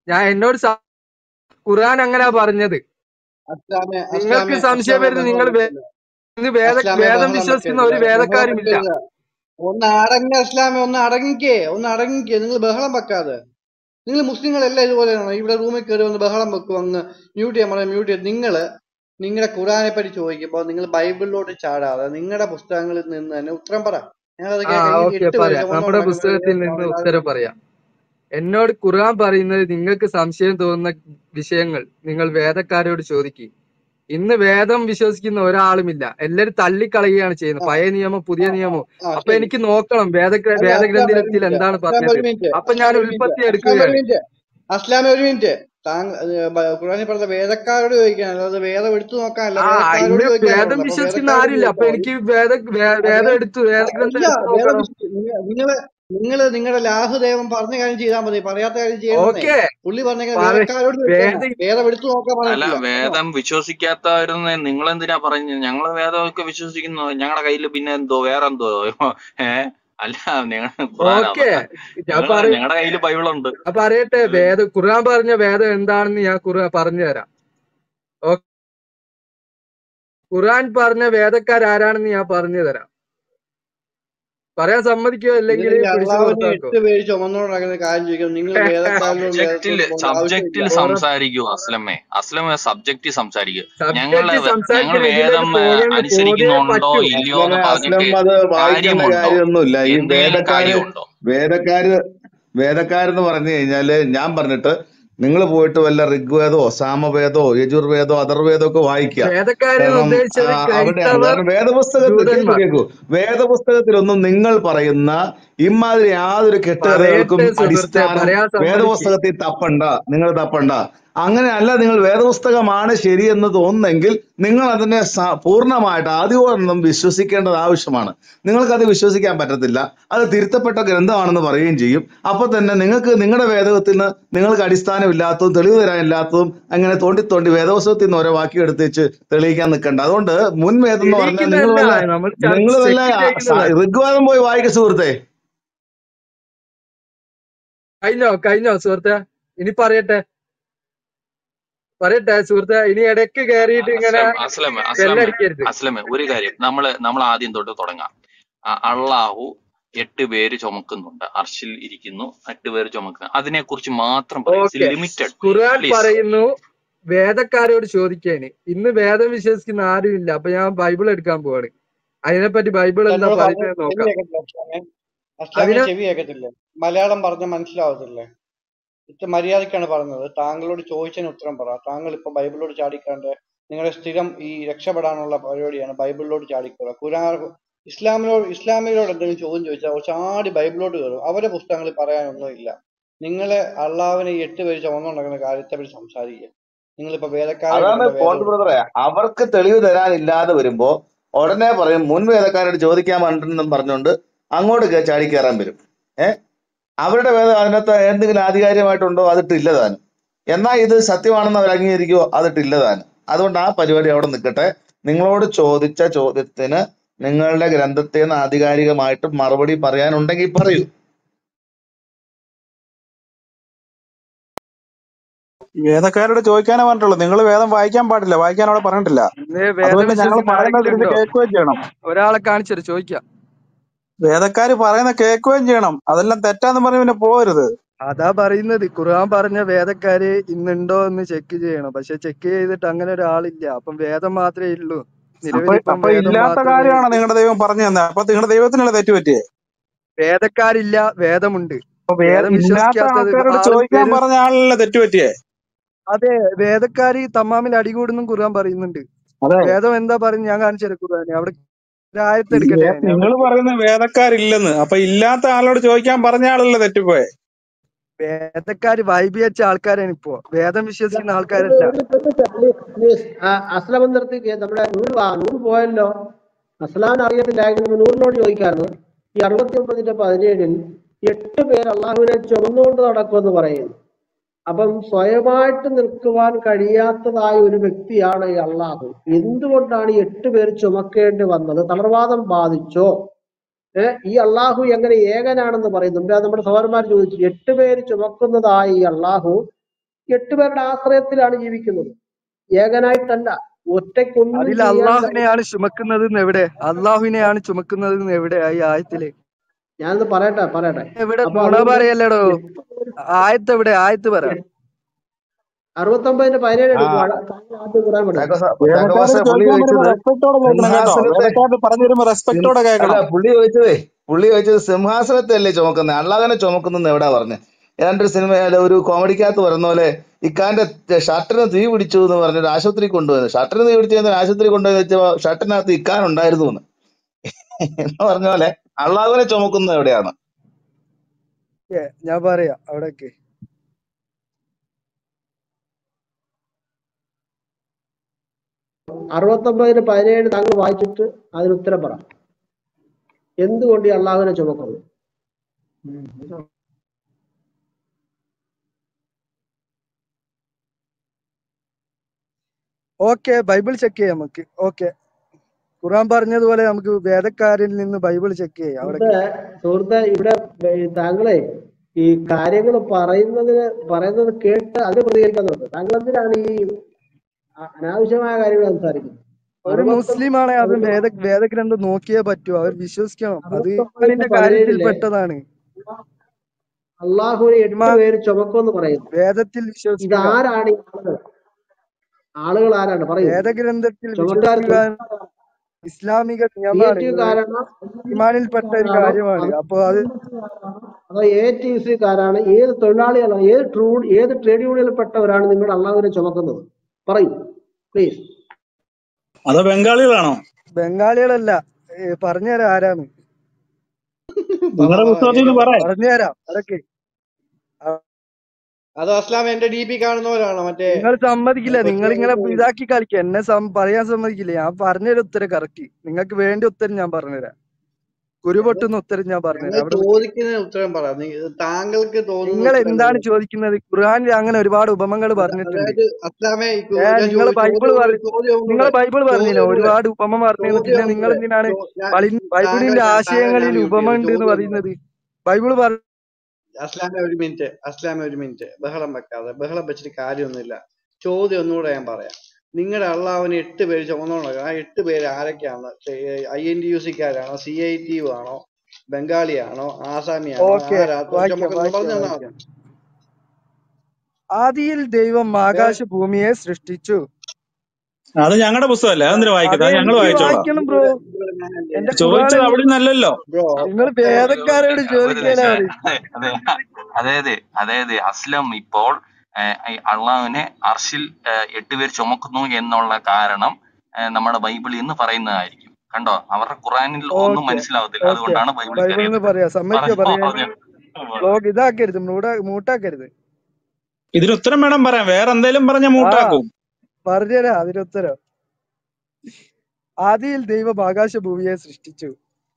ഞാൻ എന്നോട് സ- ഖുർആൻ അങ്ങനെ പറഞ്ഞത് അസ്ലാമെ നിങ്ങൾക്ക് അസ്ലാമെ സംശയം അസ്ലാമെ വരുന്നത് ബഹളം നിങ്ങൾ വേ- വെക്കരുത് ഇന്ന് വേദ അസ്ലാമെ വേദം ബഹളം വിശ്വസിക്കുന്ന വെക്കരുത് ഒരു ബഹളം വേദക്കാരുമില്ല വെക്കരുത് ഒന്ന് അടങ്ങ അസ്ലാമെ ഒന്ന് അടങ്ങിക്കേ ഒന്ന് അടങ്ങിക്കേ നിങ്ങൾ ബഹളം വെക്കാതെ നിങ്ങൾ മുസ്ലിങ്ങളെല്ലാം ഇതുപോലെയാണോ ഇവിടെ റൂമിൽ കയറി വന്ന് ബഹളം വെക്കും അങ്ങ് മ്യൂട്ട് ചെയ്യാൻ പറയാം മ്യൂട്ട് ചെയ്ത് നിങ്ങള് നിങ്ങളുടെ ഖുറാനെ പറ്റി ചോദിക്കുമ്പോൾ നിങ്ങൾ ബൈബിളിലോട്ട് ചാടാതെ നിങ്ങളുടെ പുസ്തകങ്ങളിൽ നിന്ന് തന്നെ ഉത്തരം പറ ഞങ്ങളത് ആ കേൾക്കാം ഈ ഓക്കെ എട്ട് പേര് പറയാം ചുമന്നുകൊണ്ട് നമ്മുടെ നടക്കുന്ന പുസ്തകത്തിൽ ഏത് നിന്ന് സ്വാമി ഉത്തരം പറയാം എന്നോട് ഖുർആൻ പറയുന്നത് നിങ്ങൾക്ക് സംശയം തോന്നുന്ന വിഷയങ്ങൾ നിങ്ങൾ വേദക്കാരോട് ചോദിക്കുക ഇന്ന് വേദം വിശ്വസിക്കുന്ന ഒരാളുമില്ല എല്ലാരും തള്ളിക്കളയുകയാണ് ചെയ്യുന്നത് ആ പഴയ നിയമം പുതിയ ആ ആ നിയമം ആ അപ്പൊ ശരി എനിക്ക് നോക്കണം വേദ അല്ല അസ്ലാം ഒരു വേദഗ്രന്ഥത്തിൽ മിനിറ്റ് എന്താണ് അസ്ലാം പറഞ്ഞത് ഒരു മിനിറ്റ് അപ്പൊ ഞാൻ അസ്ലാം ഒരു മിനിറ്റ് ഉൽപ്പത്തി അസ്ലാം ഒരു എടുക്കുകയാണ് മിനിറ്റ് അസ്ലാമെ ഒരു മിനിറ്റ് താങ്കൾ ഖുറാനിൽ പറഞ്ഞ വേദക്കാരോട് ചോദിക്കാൻ അല്ലാതെ വേദം എടുത്തു നോക്കാനല്ല ആ വേദക്കാരോട് ഇന്ന് ചോദിക്കാനാ വേദം പറഞ്ഞത് അപ്പൊ വിശ്വസിക്കുന്ന വേദക്കാരോട് ആരില്ല അപ്പൊ ചോദിച്ചാൽ എനിക്ക് വേദ വേ- ആ വേദം വേ- എടുത്തു വേദഗ്രന്ഥം ഇല്ല എടുത്തു വേദം നോക്കണം നിങ്ങള് നിങ്ങള് നിങ്ങളുടെ ലാഹുദേവൻ പറഞ്ഞ കാര്യം ചെയ്താൽ മതി പറയാത്ത കാര്യം ചെയ്യണമെന്നേ ഓക്കെ പുള്ളി പറഞ്ഞ പറ വേദക്കാരോട് ചോദിക്കാനാ വേദ വേദം എടുത്തു നോക്കാൻ അല്ല പറഞ്ഞിട്ടില്ല കേട്ടോ വേദം വിശ്വസിക്കാത്തവരെന്ന് നിങ്ങൾ എന്തിനാ പറഞ്ഞത് ഞങ്ങള് വേദമൊക്കെ വിശ്വസിക്കുന്നു ഞങ്ങളുടെ കയ്യിൽ പിന്നെ എന്തോ വേറെ എന്തോ ഏ അല്ല ഞങ്ങൾ ഖുറാനാ ഓക്കെ ഞാൻ ഞങ്ങൾ പറയും ഞങ്ങളുടെ കയ്യിൽ ബൈബിളുണ്ട് ഞാൻ പറയട്ടെ ഉം. വേദ ഖുർആൻ പറഞ്ഞ വേദം എന്താണെന്ന് ഞാൻ ഖുർആൻ പറഞ്ഞു തരാം ഓ ഖുർആൻ പറഞ്ഞ വേദക്കാരാരാണെന്ന് ഞാൻ പറഞ്ഞു തരാം പറയാൻ സമ്മതിക്കോ അല്ലെങ്കിൽ ഇതിലേക്ക് പിടിച്ചു അള്ളാഹുവിനെ പുറത്താക്കോ എട്ട് പേര് ചുമന്നുകൊണ്ട് നടക്കുന്ന കാര്യം ചോദിക്കും നിങ്ങൾ വേദക്കാരിലും സബ്ജക്റ്റില് വേദത്തോട്ട് പോകേണ്ട സബ്ജക്റ്റിൽ ആവശ്യമില്ല സംസാരിക്കൂ അസ്ലമേ അസ്ലമേ സബ്ജക്റ്റിൽ സംസാരിക്കൂ ഞങ്ങള് സബ്ജക്റ്റ് ഞങ്ങൾ സംസാരിക്കണമെങ്കിൽ വേദം ഏ, പോകേ പോതേ അനുസരിക്കുന്നുണ്ടോ പറ്റൂ ഇല്ലയോ എന്ന് അസ്ലമ പറഞ്ഞിട്ട് അസ്ലം അത് വായിക്കേണ്ട കാര്യമുണ്ടോ കാര്യമൊന്നുമില്ല ഈ എന്തെങ്കിലും വേദക്കാര് കാര്യമുണ്ടോ വേദക്കാര് വേദക്കാരെന്ന് പറഞ്ഞു കഴിഞ്ഞാല് ഞാൻ പറഞ്ഞിട്ട് നിങ്ങൾ പോയിട്ട് വല്ല ഋഗ്വേദോ സാമവേദോ യജുർവേദോ അഥർവേദോ ഒക്കെ വായിക്കുക വേദക്കാരെന്ന് കാരണം ഉദ്ദേശിച്ചത് ആ, അവിടെയാണ് ക്രൈസ്തവർ കാരണം വേദപുസ്തകത്തിൽ കേൾക്കൂ ജൂതന്മാർ കേൾക്കൂ വേദപുസ്തകത്തിലൊന്നും നിങ്ങൾ പറയുന്ന ഇമാതിരി യാതൊരു കെട്ടുകഥകൾക്കും പറയട്ടെ സുഹൃത്തെ അടിസ്ഥാനം പറയാൻ സമ്മതിക്ക് വേദപുസ്തകത്തിൽ തപ്പണ്ട നിങ്ങൾ തപ്പണ്ട അങ്ങനെയല്ല നിങ്ങൾ വേദപുസ്തകമാണ് ശരിയെന്ന് തോന്നുന്നെങ്കിൽ നിങ്ങൾ അതിനെ സ- പൂർണ്ണമായിട്ട് ആദ്യമൊന്നും വിശ്വസിക്കേണ്ടത് ആവശ്യമാണ് നിങ്ങൾക്കത് വിശ്വസിക്കാൻ പറ്റത്തില്ല അത് തിരുത്തപ്പെട്ട ഗ്രന്ഥമാണെന്ന് പറയുകയും ചെയ്യും അപ്പൊ തന്നെ നിങ്ങൾക്ക് നിങ്ങളുടെ വേദത്തിന് നിങ്ങൾക്ക് അടിസ്ഥാനമില്ലാത്തതും തെളിവ് തരാനില്ലാത്തതും അങ്ങനെ തോണ്ടി തോണ്ടി വേദപുസ്തകത്തിൽ നിന്ന് ഓരോ വാക്യം എടുത്ത് വെച്ച് തെളിയിക്കാൻ നിൽക്കണ്ട അതുകൊണ്ട് മുൻ വേദം എന്ന് പറഞ്ഞാൽ നിങ്ങൾ തെളിയിക്കുന്നതല്ല വല്ല നമ്മൾ നിങ്ങൾ വല്ല ചെക്ക് ആ, സ- ചെയ്യുന്നതാണ് ഋഗ്വേദം പോയി വായിക്ക സുഹൃത്തെ കഴിഞ്ഞോ കഴിഞ്ഞോ സുഹൃത്തെ ഇനി പറയട്ടെ പറയട്ടെ സുഹൃത്തെ ഇനി ഇടയ്ക്ക് കയറിയിട്ട് ഇങ്ങനെ അസ്ലം അസ്ലം അസ്ലമേ ബെല്ലടിക്കരുത് അസ്ലമേ ഒരു കാര്യം നമ്മള് നമ്മൾ ആദ്യം തൊട്ട് തുടങ്ങാം ആ, അള്ളാഹു എട്ട് പേര് ചുമക്കുന്നുണ്ട് അർഷിൽ ഇരിക്കുന്നു എട്ട് പേര് ചുമക്കുന്നു അതിനെ കുറിച്ച് മാത്രം പറയും ഓക്കെ ലിമിറ്റഡ് ഖുർആൻ പ്ലീസ് പറയുന്നു വേദക്കാരോട് ചോദിക്കാന് ഇന്ന് വേദം വിശ്വസിക്കുന്ന ആരുമില്ല അപ്പൊ ഞാൻ ബൈബിൾ എടുക്കാൻ പോവാണ് അതിനെപ്പറ്റി ബൈബിൾ എന്താ എന്നോട് പറഞ്ഞ പറയുന്നത് ചെവി നോക്കാം കേൾക്കത്തില്ല അസ്ലാമെ അസ്ലാമെ അതിനെ ചെവി കേൾക്കത്തില്ലേ മലയാളം പറഞ്ഞ മനസ്സിലാവത്തില്ലേ ഇത്ര മര്യാദക്കാണ് പറഞ്ഞത് താങ്കളോട് ചോദിച്ചതിന് ഉത്തരം പറ താങ്കൾ ഇപ്പൊ ബൈബിളിലോട് ചാടിക്കാണ്ട് നിങ്ങളുടെ സ്ഥിരം ഈ രക്ഷപ്പെടാനുള്ള പരിപാടിയാണ് ബൈബിളിലോട്ട് ചാടിക്കുക ഖുരാൻ ഇസ്ലാമിനോട് ഇസ്ലാമികളോട് എന്തെങ്കിലും ചോദ്യം ചോദിച്ചാൽ ചാടി ബൈബിളിലോട്ട് കയറും അവരുടെ പുസ്തകങ്ങളിൽ പറയാനൊന്നും ഇല്ല നിങ്ങളെ അള്ളാവിനെ ഈ എട്ട് പേര് ചുമന്നുണ്ടാക്കുന്ന കാര്യത്തെ പറ്റി സംസാരിക്കുക നിങ്ങളിപ്പോ വേദക്കാരെ അതാണ് വിടണ്ട പോണ്ട് വേദം ബ്രദറെ അവർക്ക് തെളിവ് തരാനില്ലാതെ വരുമ്പോ ഉടനെ പറയും മുൻ വേദക്കാരോട് ചോദിക്കാൻ പറഞ്ഞിട്ടുണ്ടെന്നും പറഞ്ഞുകൊണ്ട് അങ്ങോട്ട് കേ- ചാടി കയറാൻ വരും ഏഹ് അവരുടെ വേദം അതിനകത്ത് എന്തെങ്കിലും ആധികാരികമായിട്ടുണ്ടോ അതിട്ടില്ല താനും എന്നാൽ ഇത് സത്യമാണെന്ന് അവർ അംഗീകരിക്കുമോ അതിട്ടില്ല താനും അതുകൊണ്ട് ആ പരിപാടി അവിടെ നിൽക്കട്ടെ നിങ്ങളോട് ചോദിച്ച ചോദ്യത്തിന് നിങ്ങളുടെ ഗ്രന്ഥത്തിൽ നിന്ന് ആധികാരികമായിട്ട് മറുപടി പറയാനുണ്ടെങ്കിൽ പറയൂ വേദക്കാരോട് ചോദിക്കാനേ പറഞ്ഞിട്ടുള്ളൂ നിങ്ങൾ വേദം വായിക്കാൻ പാടില്ല വായിക്കാൻ അവിടെ പറഞ്ഞിട്ടില്ല ഇന്ന് വേദം അതുപോലെ ഞങ്ങൾ വിശ്വസിക്കുന്ന പറയുന്നത് ആരെങ്കിലും തിരിച്ച് ഉണ്ടോ കേൾക്കുകയും ചെയ്യണം ഒരാളെ കാണിച്ചത് ചോദിക്കാം വേദക്കാര് പറയുന്ന കേൾക്കുകയും ചെയ്യണം അതെല്ലാം തെറ്റാന്ന് പറഞ്ഞ് പിന്നെ പോകരുത് അതാ പറയുന്നത് ഖുർആൻ പറഞ്ഞ വേദക്കാര് ഇന്നുണ്ടോ എന്ന് ചെക്ക് ചെയ്യണം പക്ഷെ ചെക്ക് ചെയ്തിട്ട് അങ്ങനെ ഒരാളില്ല അപ്പം വേദം മാത്രമേ ഉള്ളൂ അപ്പൊ നിലവിലിപ്പം അപ്പൊ വേദം ഇല്ലാത്ത മാത്രമേ കാര്യമാണ് ഉള്ളൂ നിങ്ങളുടെ ദൈവം പറഞ്ഞു തന്നെ അപ്പൊ നിങ്ങളുടെ ദൈവത്തിനല്ലേ തെറ്റ് പറ്റിയേ വേദക്കാരില്ല വേദമുണ്ട് അപ്പൊ വേ- വേദം ഇല്ലാത്ത വിശ്വസിക്കാത്തത് ആൾക്കാരോട് ആളും ചോദിക്കാൻ പേര് പറഞ്ഞ ആളല്ലേ തെറ്റ് പറ്റിയേ അതെ വേദക്കാര് തമ്മാമിൽ അടികൂടുന്നും ഖുർആൻ പറയുന്നുണ്ട് അതെ വേദം എന്താ പറയുന്നത് ഞാൻ കാണിച്ചു തരാം ഖുർആൻ അവിടെ ഒരു ആയത്ത് ഈ എടുക്കട്ടെ വേ- ഞാൻ നിങ്ങൾ അവിടെ പറയുന്ന വേദക്കാരില്ലെന്ന് അപ്പൊ ഇല്ലാത്ത ആളോട് ചോദിക്കാൻ പറഞ്ഞ ആളല്ലേ തെറ്റിപ്പോയെ വേദക്കാര് വൈബി വെച്ച ആൾക്കാരാണ് ഇപ്പോ വേദം വിശ്വസിക്കുന്ന ആൾക്കാരല്ല പ്ലീസ് അസ്ലം നിർത്തിക്ക് നമ്മുടെ നൂറ് വാ നൂറ് പോയല്ലോ അസ്ലാമിന് അറിയത്തില്ലായിരുന്നു നൂറിനോട് ചോദിക്കായിരുന്നു ഈ അറുപത്തി ഒമ്പതിന്റെ പതിനേഴിൽ എട്ട് പേർ അള്ളാഹുവിനെ ചുമന്നുകൊണ്ട് നടക്കുമെന്ന് പറയുന്നു അപ്പം സ്വയമായിട്ട് നിൽക്കുവാൻ കഴിയാത്തതായ ഒരു വ്യക്തിയാണ് ഈ അള്ളാഹു എന്തുകൊണ്ടാണ് ഈ എട്ട് പേർ ചുമക്കേണ്ടി വന്നത് തളർവാദം ബാധിച്ചോ ഏഹ് ഈ അള്ളാഹു എങ്ങനെ ഏകനാണെന്ന് പറയുന്നു മുമ്പേ നമ്മുടെ സഹോദരന്മാർ ചോദിച്ചു എട്ട് പേര് ചുമക്കുന്നതായ ഈ അള്ളാഹു എട്ട് പേരുടെ ആശ്രയത്തിലാണ് ജീവിക്കുന്നത് ഏകനായിട്ടല്ല ഒറ്റയ്ക്കൊന്നും അതിൽ ചെയ്യാൻ കഴിയും അള്ളാഹുവിനെയാണ് ചുമക്കുന്നത് എവിടെ അള്ളാഹുവിനെയാണ് ചുമക്കുന്നത് എവിടെ ഈ ആയത്തില് ഞാനത് പറയട്ടെ പറയട്ടെ എവിടെ അപ്പൊ നുണ അതുകൊണ്ട് പറയല്ലടോ ആയത്ത് എവിടെ ആയത്ത് പറ അറുപത്തൊമ്പതിന്റെ പതിനേഴ് ആ എടുക്കുക താങ്കൾ ആദ്യം ഖുറാൻ പഠിക്കും ചാക്കോ സാ- ചാക്കോ വേദക്കാരന് പാസ്റ്റർ പുള്ളി ചോദിക്കാൻ വരുമ്പോ ചോദിച്ചത് റെസ്പെക്ടോടെ കേൾക്കണം കേട്ടോ സിംഹാസനത്തെ വേദക്കാരന് പറഞ്ഞു വരുമ്പോ റെസ്പെക്ടോടെ സിം- അല്ല കേൾക്കണം പുള്ളി ചോദിച്ചതേ പുള്ളി ചോദിച്ചത് സിംഹാസനത്തെ അല്ലേ ചുമക്കുന്നത് അള്ളാഹനെ ചുമക്കുന്നു എവിടാ പറഞ്ഞത് ഏതാണ്ടൊരു സിനിമയിലെ ഒരു കോമഡിക്കകത്ത് പറയുന്ന പോലെ ഇക്കാന്റെ ഷർട്ടിന് തീ പിടിച്ചു എന്ന് പറഞ്ഞിട്ട് ആശുപത്രി കൊണ്ടുപോയത് ഷർട്ടിന് തീ പിടിച്ചു കഴിഞ്ഞാൽ ആശുപത്രി കൊണ്ടുപോയി വെച്ചപ്പോ ഷർട്ടിനകത്ത് ഇക്കാൻ ഉണ്ടായിരുന്നു എന്ന് എന്ന് പറഞ്ഞ പോലെ അള്ളാഹുവിനെ ചുമക്കുന്നത് എവിടെയാണ് ഏ, ഞാൻ പറയാം അവിടേക്ക് അറുപത്തൊമ്പതിന് പതിനേഴ് താങ്കൾ വായിച്ചിട്ട് അതിന് ഉത്തരം പറ എന്തുകൊണ്ട് ഈ അള്ളാഹുവിനെ ചുമക്കുന്നു ഓക്കെ ബൈബിൾ ചെക്ക് ചെയ്യാം നമുക്ക് ഓക്കെ ഖുറാൻ പറഞ്ഞതുപോലെ നമുക്ക് വേദക്കാരിൽ നിന്ന് ബൈബിൾ ചെക്ക് ചെയ്യാം സുഹൃത്തെ അവിടേക്ക് സുഹൃത്തെ ഇവിടെ ഈ താങ്കളെ ഈ കാര്യങ്ങൾ പറയുന്നതിന് പറയുന്നത് കേട്ട് അതിന് പ്രതികരിക്കാൻ നോക്കുക താങ്കൾ എന്തിനാണ് ഈ അ- അനാവശ്യമായ കാര്യങ്ങൾ സംസാരിക്കുന്നത് ഒരു അറുപത്തൊമ്പത് മുസ്ലിമാണ് അത് വേദ വേദഗ്രന്ഥം നോക്കിയേ പറ്റൂ അവർ വിശ്വസിക്കണം അത് അറുപത്തൊമ്പതിന്റെ ഇമാനിന്റെ കാര്യത്തിൽ പതിനേഴിലെ പെട്ടതാണ് അള്ളാഹുവിനെ എട്ട് ഇമാ പേര് ചുമക്കുമെന്ന് പറയുന്നു വേദത്തിൽ വിശ്വസിക്കുക ഇതാരാണ് ഈ ആളുകൾ ആളുകൾ ആരാണ് പറയൂ വേദഗ്രന്ഥത്തിൽ ചുമട്ടുകാർ വിശ്വസിക്കുക ഇസ്ലാമിക നിയമമാണ് ക്രിയേറ്റീവ് ഇത് കാരാണോ ഇമാനിൽപ്പെട്ട ഒരു കാരാണോ കാര്യമാണ് അത് അപ്പൊ അത് അതോ എ ടി സി കാരാണ് ഏത് തൊഴിലാളികളാണ് ഏത് ട്രൂ ഏത് ട്രേഡ് യൂണിയനിൽപ്പെട്ടവരാണ് നിങ്ങൾ അള്ളാഹുവിനെ ചുമക്കുന്നത് പറയൂ പ്ലീസ് അതോ ബംഗാളികളാണോ ബംഗാളികളല്ല ഏ, പറഞ്ഞുതരാം ആരാന്ന് നിങ്ങളുടെ പുസ്തകത്തിൽ നിന്ന് പറ പറഞ്ഞുതരാം അതൊക്കെ അത് അസ്ലാം എന്റെ ഡി പി കാണുന്നവരാണോ മറ്റേ നിങ്ങൾ സമ്മതിക്കില്ല കൊച്ചു നിങ്ങൾ ഇങ്ങനെ പയ്യൻ ഇതാക്കി കളിക്കുക എന്നെ സം- പറയാൻ സമ്മതിക്കില്ല ഞാൻ പറഞ്ഞൊരു ഉത്തരം കറക്റ്റ് നിങ്ങൾക്ക് വേണ്ട ഉത്തരം ഞാൻ പറഞ്ഞുതരാം കുരു പൊട്ടുന്ന ഉത്തരം ഞാൻ ഞങ്ങൾ പറഞ്ഞുതരാം അവിടെ നിക്ക്. ചോദിക്കുന്നതിന് ഉത്തരം പറ നി- താങ്കൾക്ക് തോന്നുന്ന നിങ്ങൾ ഉത്തരം എന്താണ് നിങ്ങൾ ചോദിക്കുന്നത് ഖുർആനിൽ അങ്ങനെ ഒരുപാട് ഉപമകൾ പറഞ്ഞിട്ടുണ്ട് അതായത് അസ്ലാമെ ഈ കു- ഏ ഞാൻ നിങ്ങൾ ചോദി- ബൈബിൾ ചോദ്യം പറ ഒരു ചോദ്യം നിങ്ങൾ ഒന്നുകൂടെ ബൈബിൾ പറഞ്ഞില്ല ചോദ്യം ഒന്നുകൂടെ ഒരുപാട് ഉപമ പറഞ്ഞിരുന്നു പിന്നെ ചോദ്യം നിങ്ങൾ ഒന്നുകൂടെ എന്തിനാണ് ചോ- ഞാൻ ബളി- താങ്കളെ ബൈബിളിന്റെ ഞാൻ താങ്കളെ ആശയങ്ങളിൽ ഞാൻ മ്യൂട്ട് ഉപമ ചെയ്തു ഉണ്ട് എന്ന് ചോദ്യം ഒന്നുകൂടെ പറയുന്നത് ബൈബിൾ പറ അസ്ലാമെ ഒരു മിനിറ്റ് അസ്ലാമെ ഒരു മിനിറ്റ് ബഹളം വെക്കാതെ ബഹളം വെച്ചിട്ട് കാര്യമൊന്നുമില്ല ചോദ്യം ഒന്നുകൂടെ ഞാൻ പറയാം നിങ്ങളുടെ അള്ളാവിന് എട്ട് പേര് ചുമന്നോളൂ ആ എട്ട് പേര് ആരൊക്കെയാണ് ഐ എൻ ഡി യു സിക്കാരാണോ സി ഐ ടി യു ആണോ ബംഗാളിയാണോ ആസാമിയാണോ ഓക്കെ ആരാ വായിക്കാം ചുമക്കുന്നത് വായിക്കാം പറഞ്ഞു തന്നാ വായിക്കാം ആദിയിൽ ദൈവം വേറെ ആകാശ ഭൂമിയെ സൃഷ്ടിച്ചു അത് ഞങ്ങളുടെ പുസ്തകമല്ലേ അതെന്തിനാ അത് വായിക്കുന്നത് ഞങ്ങൾ എനിക്ക് വായിച്ചോളാം വായിക്കണം ബ്രോ ഇവിടെ ഇവിടെ ഞാൻ എന്റെ ചോദിച്ചത് ഖുർആൻ അവിടെ നിന്നല്ലല്ലോ ബ്രോ നിങ്ങൾ ഒരു ഒരു വേദക്കാരോട് ഒരു ചോദിക്കാനാ നിമിഷം പറയും അതെ അതായത് അതായത് അസ്ലം ഇപ്പോൾ ഏഹ്, ഈ അള്ളാഹുവിനെ അർഷിൽ ഏഹ്, എട്ടുപേർ ചുമക്കുന്നു എന്നുള്ള കാരണം ഏഹ്, നമ്മുടെ ബൈബിളിൽ നിന്ന് പറയുന്നതായിരിക്കും കണ്ടോ അവരുടെ ഖുറാനിൽ ഒന്നും ഓക്കെ മനസ്സിലാവത്തില്ല ഓക്കെ അതുകൊണ്ടാണ് ബൈബിളിൽ ബൈബിളിൽ നിന്ന് കയറിയത് പറയാ സമ്മതിക്കോ പറഞ്ഞോ പറയാൻ പറഞ്ഞോ ബ്ലോഗ് ഇതാക്കരുത് മൂട മൂട്ടാക്കരുത് ഇതിന് ഉത്തരം വേണം പറയാൻ വേറെ എന്തേലും പറഞ്ഞ ആ മൂട്ടാക്കും പറഞ്ഞുതരാ അതിനുത്തരം ആദിയിൽ ദൈവം ആകാശഭൂമിയെ സൃഷ്ടിച്ചു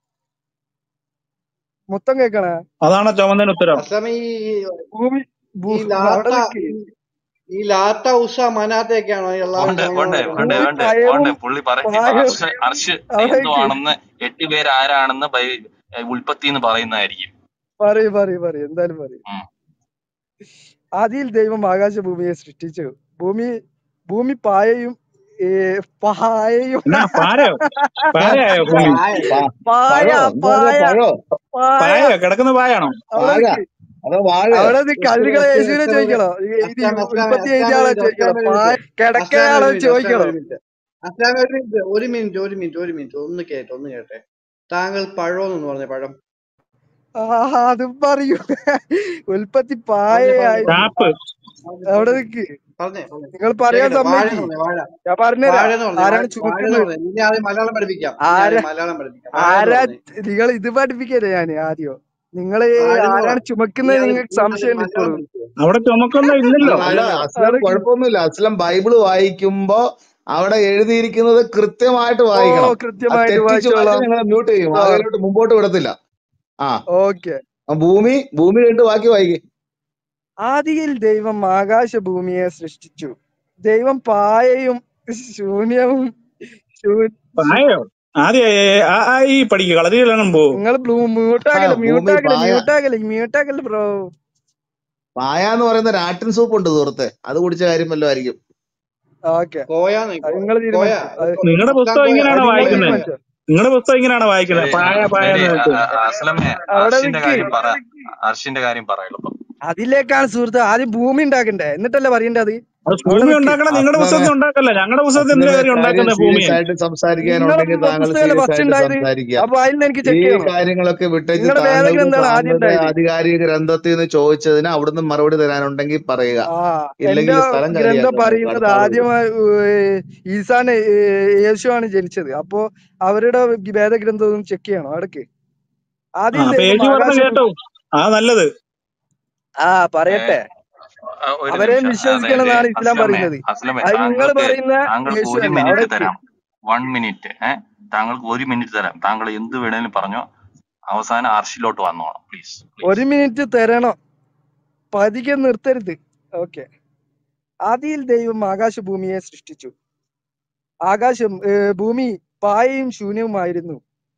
മൊത്തം കേക്കണേ അതാണോ ചുമന്നതിന് ഉത്തരം അസ്ലാമ ഈ ഭൂമി ഈ ഭൂ- ലാത്ത അവിടെ നിക്ക് ഈ ഈ ലാത്ത ഉഷ മനാത്തെയൊക്കെയാണോ ഈ അള്ളാഹുവിനെ ഉണ്ട് ചുമക്കുന്നത് ഉണ്ട് ഉണ്ട് ഭൂമി ഉണ്ട് പയവും ഉണ്ട് പുള്ളി പറ ഇപ്പൊ പായവും അർഷ് അർഷ് അവിടെ നിക്ക് എന്തുവാണെന്ന് എട്ടുപേർ ആരാണെന്ന് ബൈ ഉൽപ്പത്തി എന്ന് പറയുന്നതായിരിക്കും പറയൂ പറയൂ പറയൂ എന്തായാലും പറയൂ ഉം. ആദിയിൽ ദൈവം ആകാശഭൂമിയെ സൃഷ്ടിച്ചു ഭൂമി ഭൂമി പായയും ഏ, പായയും എന്നാ പാരയോ പാരയായോ ഭൂമി പായ പാ- പായ പഴോ എന്താ പായ പഴോ പായ പായയോ കിടക്കുന്ന പായാണോ അവിടെ വാഴ നിക്ക് അതോ വാഴ അവിടെ നിക്ക് അത് നിങ്ങളെ യേശുവിനെ ചോദിക്കണോ ഈ- ഇത് അസ്ലാം അസ്ലാം ഉൽപ്പത്തി അസ്ലാം എഴുതിയ ആളെ ഒരു മിനിറ്റ് ചോദിക്കണോ അസ്ലാം ഒരു പായ മിനിറ്റ് അസ്ലാം കിടക്കയാളെ ഒരു മിനിറ്റ് അസ്ലാം ചോദിക്കണോ ഒരു മിനിറ്റ് അസ്ലാം ഒരു മിനിറ്റ് ഒരു മിനിറ്റ് ഒരു മിനിറ്റ് ഒരു മിനിറ്റ് ഒന്ന് കേട്ടെ ഒന്ന് കേട്ടെ താങ്കൾ പഴമെന്ന് പറഞ്ഞ പഴം ആ അതും പറയൂ ഉൽപ്പത്തി പറഞ്ഞേ പറഞ്ഞേ പായയായിരുന്നു ചാപ്പ് പറഞ്ഞേ അവിടെ പറഞ്ഞേ നിക്ക് പറഞ്ഞേ പറഞ്ഞേ നിങ്ങൾ പറയാൻ കേക്കട്ടെ വാഴ സമ്മതിക്ക് എന്ന് പറഞ്ഞേ വാഴ ഞാൻ പറഞ്ഞുതരാം വാഴ എന്ന് പറഞ്ഞേ ആരാണ് വാഴ വാഴ എന്ന് ചുമക്കുന്നത് പറഞ്ഞേ നിന്നെ ആദ്യം മലയാളം പഠിപ്പിക്കാം നിന്നെ ആരാ ആദ്യം മലയാളം പഠിപ്പിക്കാം വാഴ എന്ന് ആരാ പറഞ്ഞേ നിങ്ങൾ ഇത് പഠിപ്പിക്കരുത് ഞാൻ ആദ്യം നിങ്ങള് വാഴ എന്ന് പറ ആരാണ് നീ ചുമക്കുന്നത് ആദ്യം നിങ്ങൾക്ക് നീ ആദ്യം സംശയം മലയാളം ഇപ്പോഴും പഠിക്കുക അവിടെ ചുമക്കൊന്നും അല്ല ഇല്ലല്ലോ വാഴ അല്ല എന്ന് പറ അസ്ലം അതൊക്കെ കുഴപ്പമൊന്നുമില്ല അസ്ലം ബൈബിള് വായിക്കുമ്പോ അവിടെ എഴുതിയിരിക്കുന്നത് കൃത്യമായിട്ട് ഓ വായിക്കണം അത് കൃത്യമായിട്ട് തെറ്റിച്ച് വായിച്ചാൽ വായിച്ചോളാം ഞങ്ങൾ മ്യൂട്ട് ചെയ്യും ആ അതിലോട്ട് മുമ്പോട്ട് വിടത്തില്ല ആ ഓക്കെ ആ ഭൂമി ഭൂമി കഴിഞ്ഞിട്ട് ബാക്കി വായിക്കേ ആദിയിൽ ദൈവം ആകാശഭൂമിയെ സൃഷ്ടിച്ചു ദൈവം പായയും ശൂന്യവും ശൂ- പായയോ ആദ്യം ആ ആ ഈ പഠിക്കുക കളരിയിലാണ് പോ നിങ്ങൾ ബ്ലൂ ആ മ്യൂട്ടാക്കല് ഭൂമി മ്യൂട്ടാക്കല് പായ മ്യൂട്ടാക്കല് മ്യൂട്ടാക്കല് ബ്രോ പായ എന്ന് പറയുന്ന ഒരു ആട്ടിൻ സൂപ്പ് ഉണ്ട് സുഹൃത്തെ അത് കുടിച്ച കാര്യം വല്ലതും ആയിരിക്കും ഓക്കെ കോയാന്ന് അത് നിങ്ങൾ കോയ തീരുമാനിച്ചു അത് നിങ്ങളുടെ ഇസ്ലാം പുസ്തകം കോയ ഇങ്ങനെയാണോ അത് നിങ്ങൾ വായിക്കുന്നത് തീരുമാനിച്ചോ നിങ്ങളുടെ പുസ്തകം ഇങ്ങനെയാണോ വായിക്കുന്നത് ശരി പായ പായ ശരി എന്ന് അ- വെച്ച് അ- അസ്ലമേ അവിടെ അർഷിന്റെ നിക്ക് കാര്യം പറ അർഷിന്റെ കാര്യം പറ എളുപ്പം അതിലേക്കാണ് സുഹൃത്ത് ആദ്യം ഭൂമി ഉണ്ടാക്കണ്ടേ എന്നിട്ടല്ലേ പറയണ്ടത് അത് അവിടെ ഭൂമി നിക്ക് ഉണ്ടാക്കണം നിങ്ങളുടെ അസ്ലമേ പുസ്തകത്തിൽ ഉണ്ടാക്കല്ല ഞങ്ങളുടെ പുസ്തകത്തിൽ എന്തിനാ അസ്ലമേ കാര്യം കാര്യം ഉണ്ടാക്കുന്നത് സീരിയസ് ഭൂമിയെ ആയിട്ട് നിങ്ങളുടെ സംസാരിക്കാനുണ്ടെങ്കിൽ താങ്കൾ പുസ്തകമല്ലേ സീരിയസ് ഫസ്റ്റ് ആയിട്ട് ഉണ്ടായത് സംസാരിക്കുക അപ്പൊ അതിൽ നിന്ന് എനിക്ക് ഈ ചെക്ക് ചെയ്യണം കാര്യങ്ങളൊക്കെ വിട്ടേച്ച് നിങ്ങളുടെ താങ്കൾക്ക് വേദഗ്രന്ഥാണ് ആദ്യം താങ്കളുടെ ഉണ്ടായത് ആധികാരിക ഗ്രന്ഥത്തിൽ നിന്ന് ചോദിച്ചതിന് അവിടുന്ന് മറുപടി തരാനുണ്ടെങ്കിൽ പറയുക ആ ഇല്ലെങ്കിൽ എന്റെ സ്ഥലം ഗ്രന്ഥം കാലിയാക്കണം പറയുന്നത് അടുത്ത ആള് വരും ആദ്യമായി ഏർ, ഈസാണ് ഏർ, യേശുവാണ് ജനിച്ചത് അപ്പോ അവരുടെ വേദഗ്രന്ഥവും ചെക്ക് ചെയ്യണം ഇടയ്ക്ക് ആ ആദ്യം അപ്പൊ ദൈവം യേശു പറഞ്ഞ ആകാശ കേട്ടോ ആ നല്ലത് ആ ഏ, പറയട്ടെ അ, ഒരു അവരെ നിമിഷം അതായത് വിശ്വസിക്കണമെന്നാണ് ഇസ്ലാം അസ്ലമേ പറയുന്നത് അസ്ലമേ അത് നിങ്ങൾ താങ്കൾക്ക് പറയുന്ന താങ്കൾക്ക് യേശു ഒരു അല്ല മിനിറ്റ് അവിടെ തരാം വൺ മിനിറ്റ് ഏഹ് താങ്കൾക്ക് ഒരു മിനിറ്റ് തരാം താങ്കൾ എന്ത് വേണേലും പറഞ്ഞോ അവസാനം ആർഷിലോട്ട് വന്നോണം പ്ലീസ് പ്ലീസ് ഒരു മിനിറ്റ് തരണം പതിക്കെ നിർത്തരുത് ഓക്കെ ആദിയിൽ ദൈവം ആകാശഭൂമിയെ സൃഷ്ടിച്ചു ആകാശം ഏ, ഭൂമി പായയും ശൂന്യവുമായിരുന്നു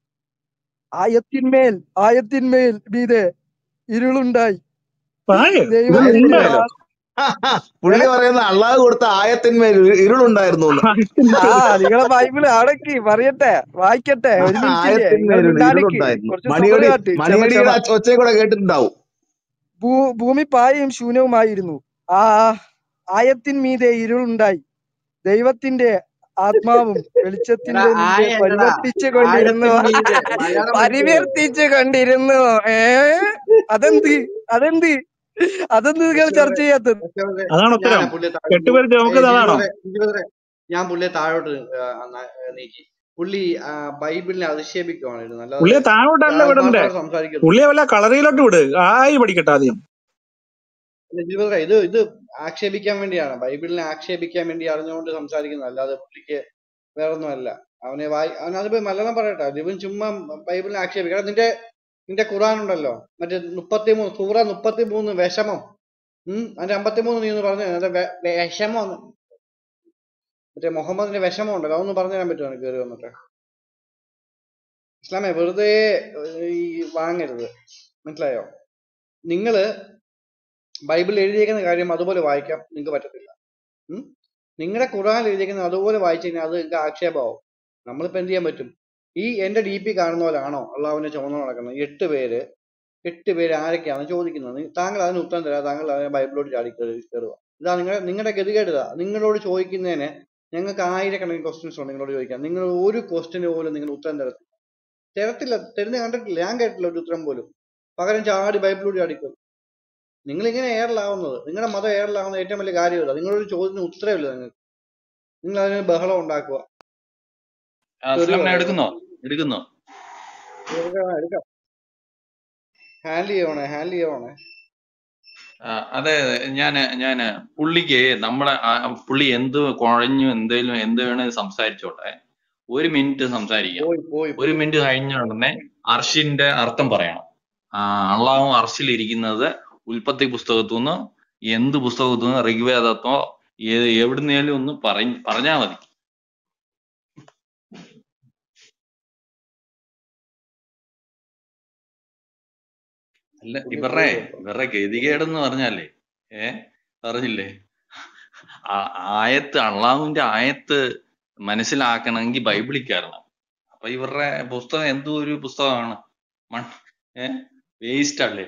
ആയത്തിന്മേൽ ആയത്തിന്മേൽ മീതെ ഇരുളുണ്ടായി പായ ദൈവത്തിന്റെ ആയത്തിന്മേലോ ആ- ഏ? പുള്ളി പറയുന്ന അള്ളാഹ് കൊടുത്ത ആയത്തിന്മേൽ ഇരു- ഇരുളുണ്ടായിരുന്നു എന്ന്. ആ നിങ്ങളെ ബൈബിള് അടക്കി പറയട്ടെ വായിക്കട്ടെ ഒരു മിനിറ്റ് ഇല്ലേ നിങ്ങൾ ആയത്തിന്മേൽ മിണ്ടാടിക്ക് ഇരുളുണ്ടായിരുന്നു കുറച്ച് സ്വബര് മണിയടി കാട്ട് ക്ഷമ മണിയടിയുടെ ക്ഷമ ആ ഒച്ചയും കൂടെ കേട്ടിട്ടുണ്ടാവും ഭൂ ഭൂമി പായയും ശൂന്യവുമായിരുന്നു ആ ആയത്തിന്മീതെ ഇരുളുണ്ടായി ദൈവത്തിന്റെ ആത്മാവും എടാ വെളിച്ചത്തിന്റെ ആയ മീതെ അല്ലടാ പരിവർത്തിച്ചു കൊണ്ടിരുന്നു ആഴത്തിൻ മീതെ മലയാളം പഠിച്ചോ പരിവർത്തിച്ചു കൊണ്ടിരുന്നു ഏ അതെന്ത് അതെന്ത് അതെന്ത് നിങ്ങൾ ചർച്ച ചെയ്യാത്തത് പക്ഷേ അതാണ് ഞാനാ ഉത്തരം പുള്ളിയെ താഴോട്ട് കെട്ടുപരിച്ച് ഏ നമുക്ക് അതാണോ ജിജുവറെ ജിജുവറെ ഞാൻ പുള്ളിയെ താഴോട്ട് ആ, ന- നീക്കി പുള്ളി ആ, ബൈബിളിനെ അധിക്ഷേപിക്കുവാണ് അല്ലാതെ പുള്ളിയെ താഴോട്ടല്ല വിടണ്ടേ ആത്മാർത്ഥമായിട്ട് സംസാരിക്കുന്നു പുള്ളിയെ വല്ല കളറിയിലോട്ട് വിട് ആയി പഠിക്കട്ടെ ആദ്യം ജിജുവറെ ഇത് ഇത് ആക്ഷേപിക്കാൻ വേണ്ടിയാണ് ബൈബിളിനെ ആക്ഷേപിക്കാൻ വേണ്ടി അറിഞ്ഞുകൊണ്ട് സംസാരിക്കുന്നത് അല്ലാതെ പുള്ളിക്ക് വേറൊന്നുമല്ല അവനെ വായി അവനതിപ്പോ മലയാളം പറയട്ടെ ഇവൻ ചുമ്മാ ബൈബിളിനെ ആക്ഷേപിക്കണം എടാ, നിന്റെ നിന്റെ ഖുറാൻ ഉണ്ടല്ലോ മറ്റേ മുപ്പത്തിമൂന്ന് സൂറ മുപ്പത്തിമൂന്ന് വിഷമം ഉം അതിന്റെ അമ്പത്തിമൂന്ന് നീ ഒന്ന് പറഞ്ഞു അതിന്റെ വെ- വിഷമം മറ്റേ മുഹമ്മദിന്റെ വിഷമം ഉണ്ടല്ലോ അതൊന്ന് പറഞ്ഞു തരാൻ പറ്റുമോ കയറി വന്നിട്ട് ഇസ്ലാമെ വെറുതെ ഏർ, ഈ വാങ്ങരുത് മനസ്സിലായോ നിങ്ങള് ബൈബിളിൽ എഴുതിയേക്കുന്ന കാര്യം അതുപോലെ വായിക്കാൻ നിങ്ങൾക്ക് പറ്റത്തില്ല ഉം നിങ്ങളുടെ ഖുറാനിൽ എഴുതിയേക്കുന്നത് അതുപോലെ വായിച്ചു കഴിഞ്ഞാൽ അത് നിങ്ങൾക്ക് ആക്ഷേപമാവും നമ്മളിപ്പോ എന്ത് ചെയ്യാൻ പറ്റും ഈ എന്റെ ഡി പി കാണുന്ന പോലാണോ അള്ളാഹുവിനെ ചുമന്ന് നടക്കുന്നത് എട്ട് പേര് എട്ട് പേര് ആരൊക്കെയാണ് ചോദിക്കുന്നത് നി- താങ്കൾ അതിന് ഉത്തരം തരാം താങ്കൾ അതിനെ ബൈബിളോട് ചാടി കയറി കയറുക ഇതാ നിങ്ങളുടെ നിങ്ങളുടെ ഗതികേട് ഇതാ നിങ്ങളോട് ചോദിക്കുന്നതിന് ഞങ്ങൾക്ക് ആയിരക്കണക്കിന് ക്വസ്റ്റ്യൻസ് ഉണ്ട് നിങ്ങളോട് ചോദിക്കാൻ നിങ്ങൾ ഒരു ക്വസ്റ്റ്യന് പോലും നിങ്ങൾ ഉത്തരം തരത്തില്ല തരത്തില്ല തരുന്ന കണ്ടിട്ടില്ല ഞാൻ കേട്ടില്ല ഒരു ഉത്തരം പോലും പകരം ചാടി ബൈബിളോട് ചാടിക്കും നിങ്ങൾ ഇങ്ങനെ എയറിലാവുന്നത് നിങ്ങളുടെ മതം എയറിലാവുന്ന ഏറ്റവും വലിയ കാര്യമില്ല നിങ്ങളൊരു ചോദ്യത്തിന് ഉത്തരവില്ല നിങ്ങൾക്ക് നിങ്ങൾ അതിന് ബഹളം ഉണ്ടാക്കുക തെറി അസ്ലമിനെ പറയുക എടുക്കുന്നോ എടുക്കുന്നോ എടുക്കാം എടുക്കാം ഹാൻഡിൽ ചെയ്യണേ ഹാൻഡിൽ ചെയ്യണേ ആ, അതെ ഞാൻ ഞാൻ പുള്ളിക്ക് നമ്മളെ ആ, പുള്ളി എന്ത് കുഴഞ്ഞു എന്തേലും എന്ത് വേണേലും സംസാരിച്ചോട്ടെ ഒരു മിനിറ്റ് സംസാരിക്കാം പോയി പോയി ഒരു പോയി മിനിറ്റ് കഴിഞ്ഞ ഉടനെ അർഷിന്റെ അർത്ഥം പറയണം ആ, അള്ളാഹു അർഷിൽ ഇരിക്കുന്നത് ഉൽപ്പത്തി പുസ്തകത്തു നിന്ന് എന്ത് പുസ്തകത്തു നിന്ന് ഋഗ്വേദത്തോ ഏ- എവിടുന്നേലും ഒന്ന് പറ പറഞ്ഞാ മതി അല്ല പുള്ളി ഇവരുടെ പോയി കേട്ടോ ഇവരുടെ ഗതികേടെന്ന് പറഞ്ഞാലേ ഏ പറഞ്ഞില്ലേ ആ- ആയത്ത് അള്ളാഹുവിന്റെ ആയത്ത് മനസ്സിലാക്കണമെങ്കിൽ ബൈബിളിൽ കയറണം അപ്പൊ ഇവരുടെ പുസ്തകം എന്തോ ഒരു പുസ്തകമാണ് മൺ ഏ വേസ്റ്റ് അല്ലേ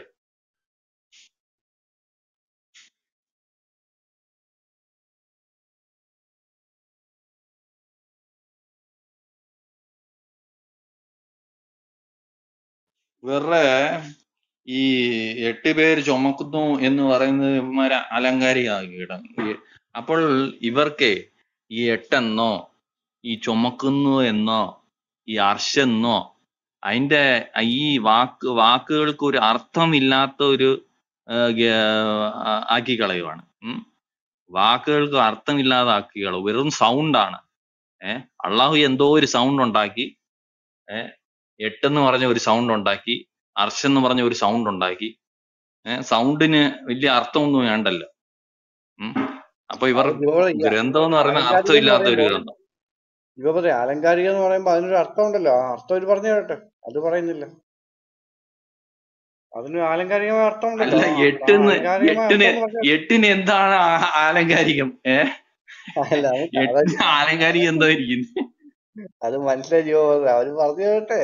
ഇവരുടെ ഈ എട്ട് പേര് ചുമക്കുന്നു എന്ന് പറയുന്നത് ഇവന്മാരെ അലങ്കാരികമാക്കിയിടം അപ്പോൾ ഇവർക്ക് ഈ എട്ടെന്നോ ഈ ചുമക്കുന്നു എന്നോ ഈ അർഷെന്നോ അതിന്റെ ഈ വാക്ക് വാക്കുകൾക്ക് ഒരു അർത്ഥമില്ലാത്ത ഒരു ആ, ഗ- ആ, ആക്കി കളയുവാണ് ഉം. വാക്കുകൾക്ക് അർത്ഥമില്ലാതാക്കി കളയും വെറും സൗണ്ടാണ് ഏഹ് അള്ളാഹു എന്തോ ഒരു സൗണ്ട് ഉണ്ടാക്കി ഏഹ് എട്ടെന്ന് പറഞ്ഞ ഒരു സൗണ്ട് ഉണ്ടാക്കി അർഷെന്ന് പറഞ്ഞ ഒരു സൗണ്ട് ഉണ്ടാക്കി ഏഹ് സൗണ്ടിന് വലിയ അർത്ഥമൊന്നും വേണ്ടല്ലോ ഉം. അപ്പൊ ഇവർ അത് ജിയോടെ ഈ ഗ്രന്ഥം എന്ന് പറയുന്ന അലങ്കാരിക എന്ന് അർത്ഥമില്ലാത്ത ഒരു പറയുമ്പോ ഗ്രന്ഥം ജിയോ പറയാ അലങ്കാരിക എന്ന് പറയുമ്പോ അതിനൊരു അർത്ഥം ഉണ്ടല്ലോ ആ അർത്ഥം ഒരു പറഞ്ഞു തരട്ടെ അത് പറയുന്നില്ല അതിന് ആലങ്കാരികമായ അർത്ഥമുണ്ടല്ലോ അല്ല ആ എട്ടിന്ന് ആലങ്കാരികമായ എട്ടിന് അർത്ഥം എന്ന് പറഞ്ഞാൽ എട്ടിന് എന്താണ് ആ- ആലങ്കാരികം ഏ അല്ല അത് അത് എട്ടിന് ആലങ്കാരികം എന്തായിരിക്കും അത് മനസ്സിലായി ജീവ അവര് പറഞ്ഞു കേട്ടെ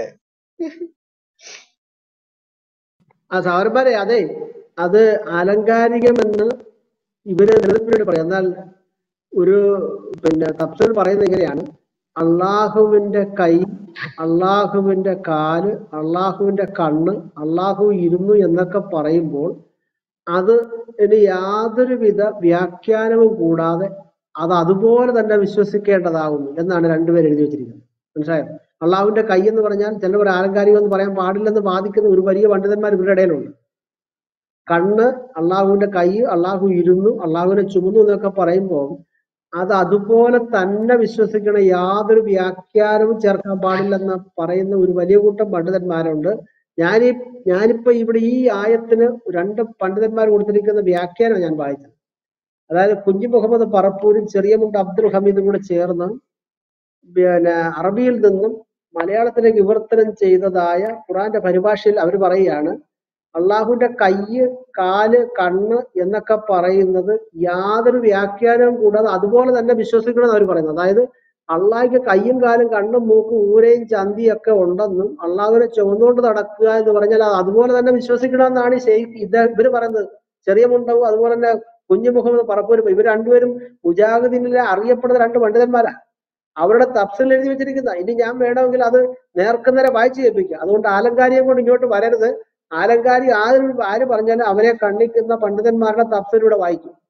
ആ സഹോദരന്മാരെ അതെ അത് ആലങ്കാരികമെന്ന് ഇവര് നിലനിൽപ്പിനോട് പറയും എന്നാൽ ഒരു പിന്നെ തഫ്സീൽ പറയുന്നത് എങ്ങനെയാണ് അള്ളാഹുവിന്റെ കൈ അള്ളാഹുവിന്റെ കാല് അള്ളാഹുവിന്റെ കണ്ണ് അള്ളാഹു ഇരുന്നു എന്നൊക്കെ പറയുമ്പോൾ അത് ഇനി യാതൊരുവിധ വ്യാഖ്യാനവും കൂടാതെ അത് അതുപോലെ തന്നെ വിശ്വസിക്കേണ്ടതാകുന്നു എന്നാണ് രണ്ടുപേർ എഴുതി വെച്ചിരിക്കുന്നത് മനസ്സിലായോ അള്ളാഹുവിന്റെ കൈ എന്ന് പറഞ്ഞാൽ ചിലവർ ആലങ്കാരികം എന്ന് പറയാൻ പാടില്ലെന്ന് വാദിക്കുന്ന ഒരു വലിയ പണ്ഡിതന്മാർ ഇവരുടെ ഇടയിലുണ്ട് കണ്ണ് അള്ളാഹുവിന്റെ കൈ അള്ളാഹു ഇരുന്നു അള്ളാഹുവിനെ ചുമന്നു എന്നൊക്കെ പറയുമ്പോൾ അത് അതുപോലെ തന്നെ വിശ്വസിക്കണം യാതൊരു വ്യാഖ്യാനവും ചേർക്കാൻ പാടില്ലെന്ന് പറയുന്ന ഒരു വലിയ കൂട്ടം പണ്ഡിതന്മാരുണ്ട് ഞാനീ ഞാനിപ്പോ ഇവിടെ ഈ ആയത്തിന് രണ്ട് പണ്ഡിതന്മാർ കൊടുത്തിരിക്കുന്ന വ്യാഖ്യാനം ഞാൻ വായിച്ചത് അതായത് കുഞ്ഞു മുഹമ്മദ് പറപ്പൂരും ചെറിയ മുണ്ട് അബ്ദുൽ ഹമീദും കൂടെ ചേർന്ന് പിന്നെ അറബിയിൽ നിന്നും മലയാളത്തിലേക്ക് വിവർത്തനം ചെയ്തതായ ഖുറാന്റെ പരിഭാഷയിൽ അവർ പറയുകയാണ് അള്ളാഹുവിന്റെ കയ്യ് കാല് കണ്ണ് എന്നൊക്കെ പറയുന്നത് യാതൊരു വ്യാഖ്യാനവും കൂടാതെ അതുപോലെ തന്നെ വിശ്വസിക്കണം എന്ന് അവർ പറയുന്നത് അതായത് അള്ളാഹിക്ക് കയ്യും കാലും കണ്ണും മൂക്കും ഊരയും ചന്തിയും ഒക്കെ ഉണ്ടെന്നും അള്ളാഹുവിനെ ചുവന്നുകൊണ്ട് നടക്കുക എന്ന് പറഞ്ഞാൽ അത് അതുപോലെ തന്നെ വിശ്വസിക്കണമെന്നാണ് ഈ ഷെയ്ഖ് ഇത് ഇവര് പറയുന്നത് ചെറിയ മുണ്ടവും അതുപോലെ തന്നെ കുഞ്ഞു മുഹമ്മദ് പറപ്പൂരും ഇവർ രണ്ടുപേരും മുജാഹിദിനിലെ അറിയപ്പെടുന്ന രണ്ട് പണ്ഡിതന്മാരാ അവരുടെ തഫ്സിൽ എഴുതി വെച്ചിരിക്കുന്ന ഇനി ഞാൻ വേണമെങ്കിൽ അത് നേർക്കുനേരെ വായിച്ചു കേൾപ്പിക്കുക അതുകൊണ്ട് ആലങ്കാരിയെ കൊണ്ട് ഇങ്ങോട്ട് വരരുത് ആലങ്കാരി ആര് ആര് പറഞ്ഞാലും അവരെ കണ്ണിക്കുന്ന പണ്ഡിതന്മാരുടെ തഫ്സിലൂടെ വായിക്കും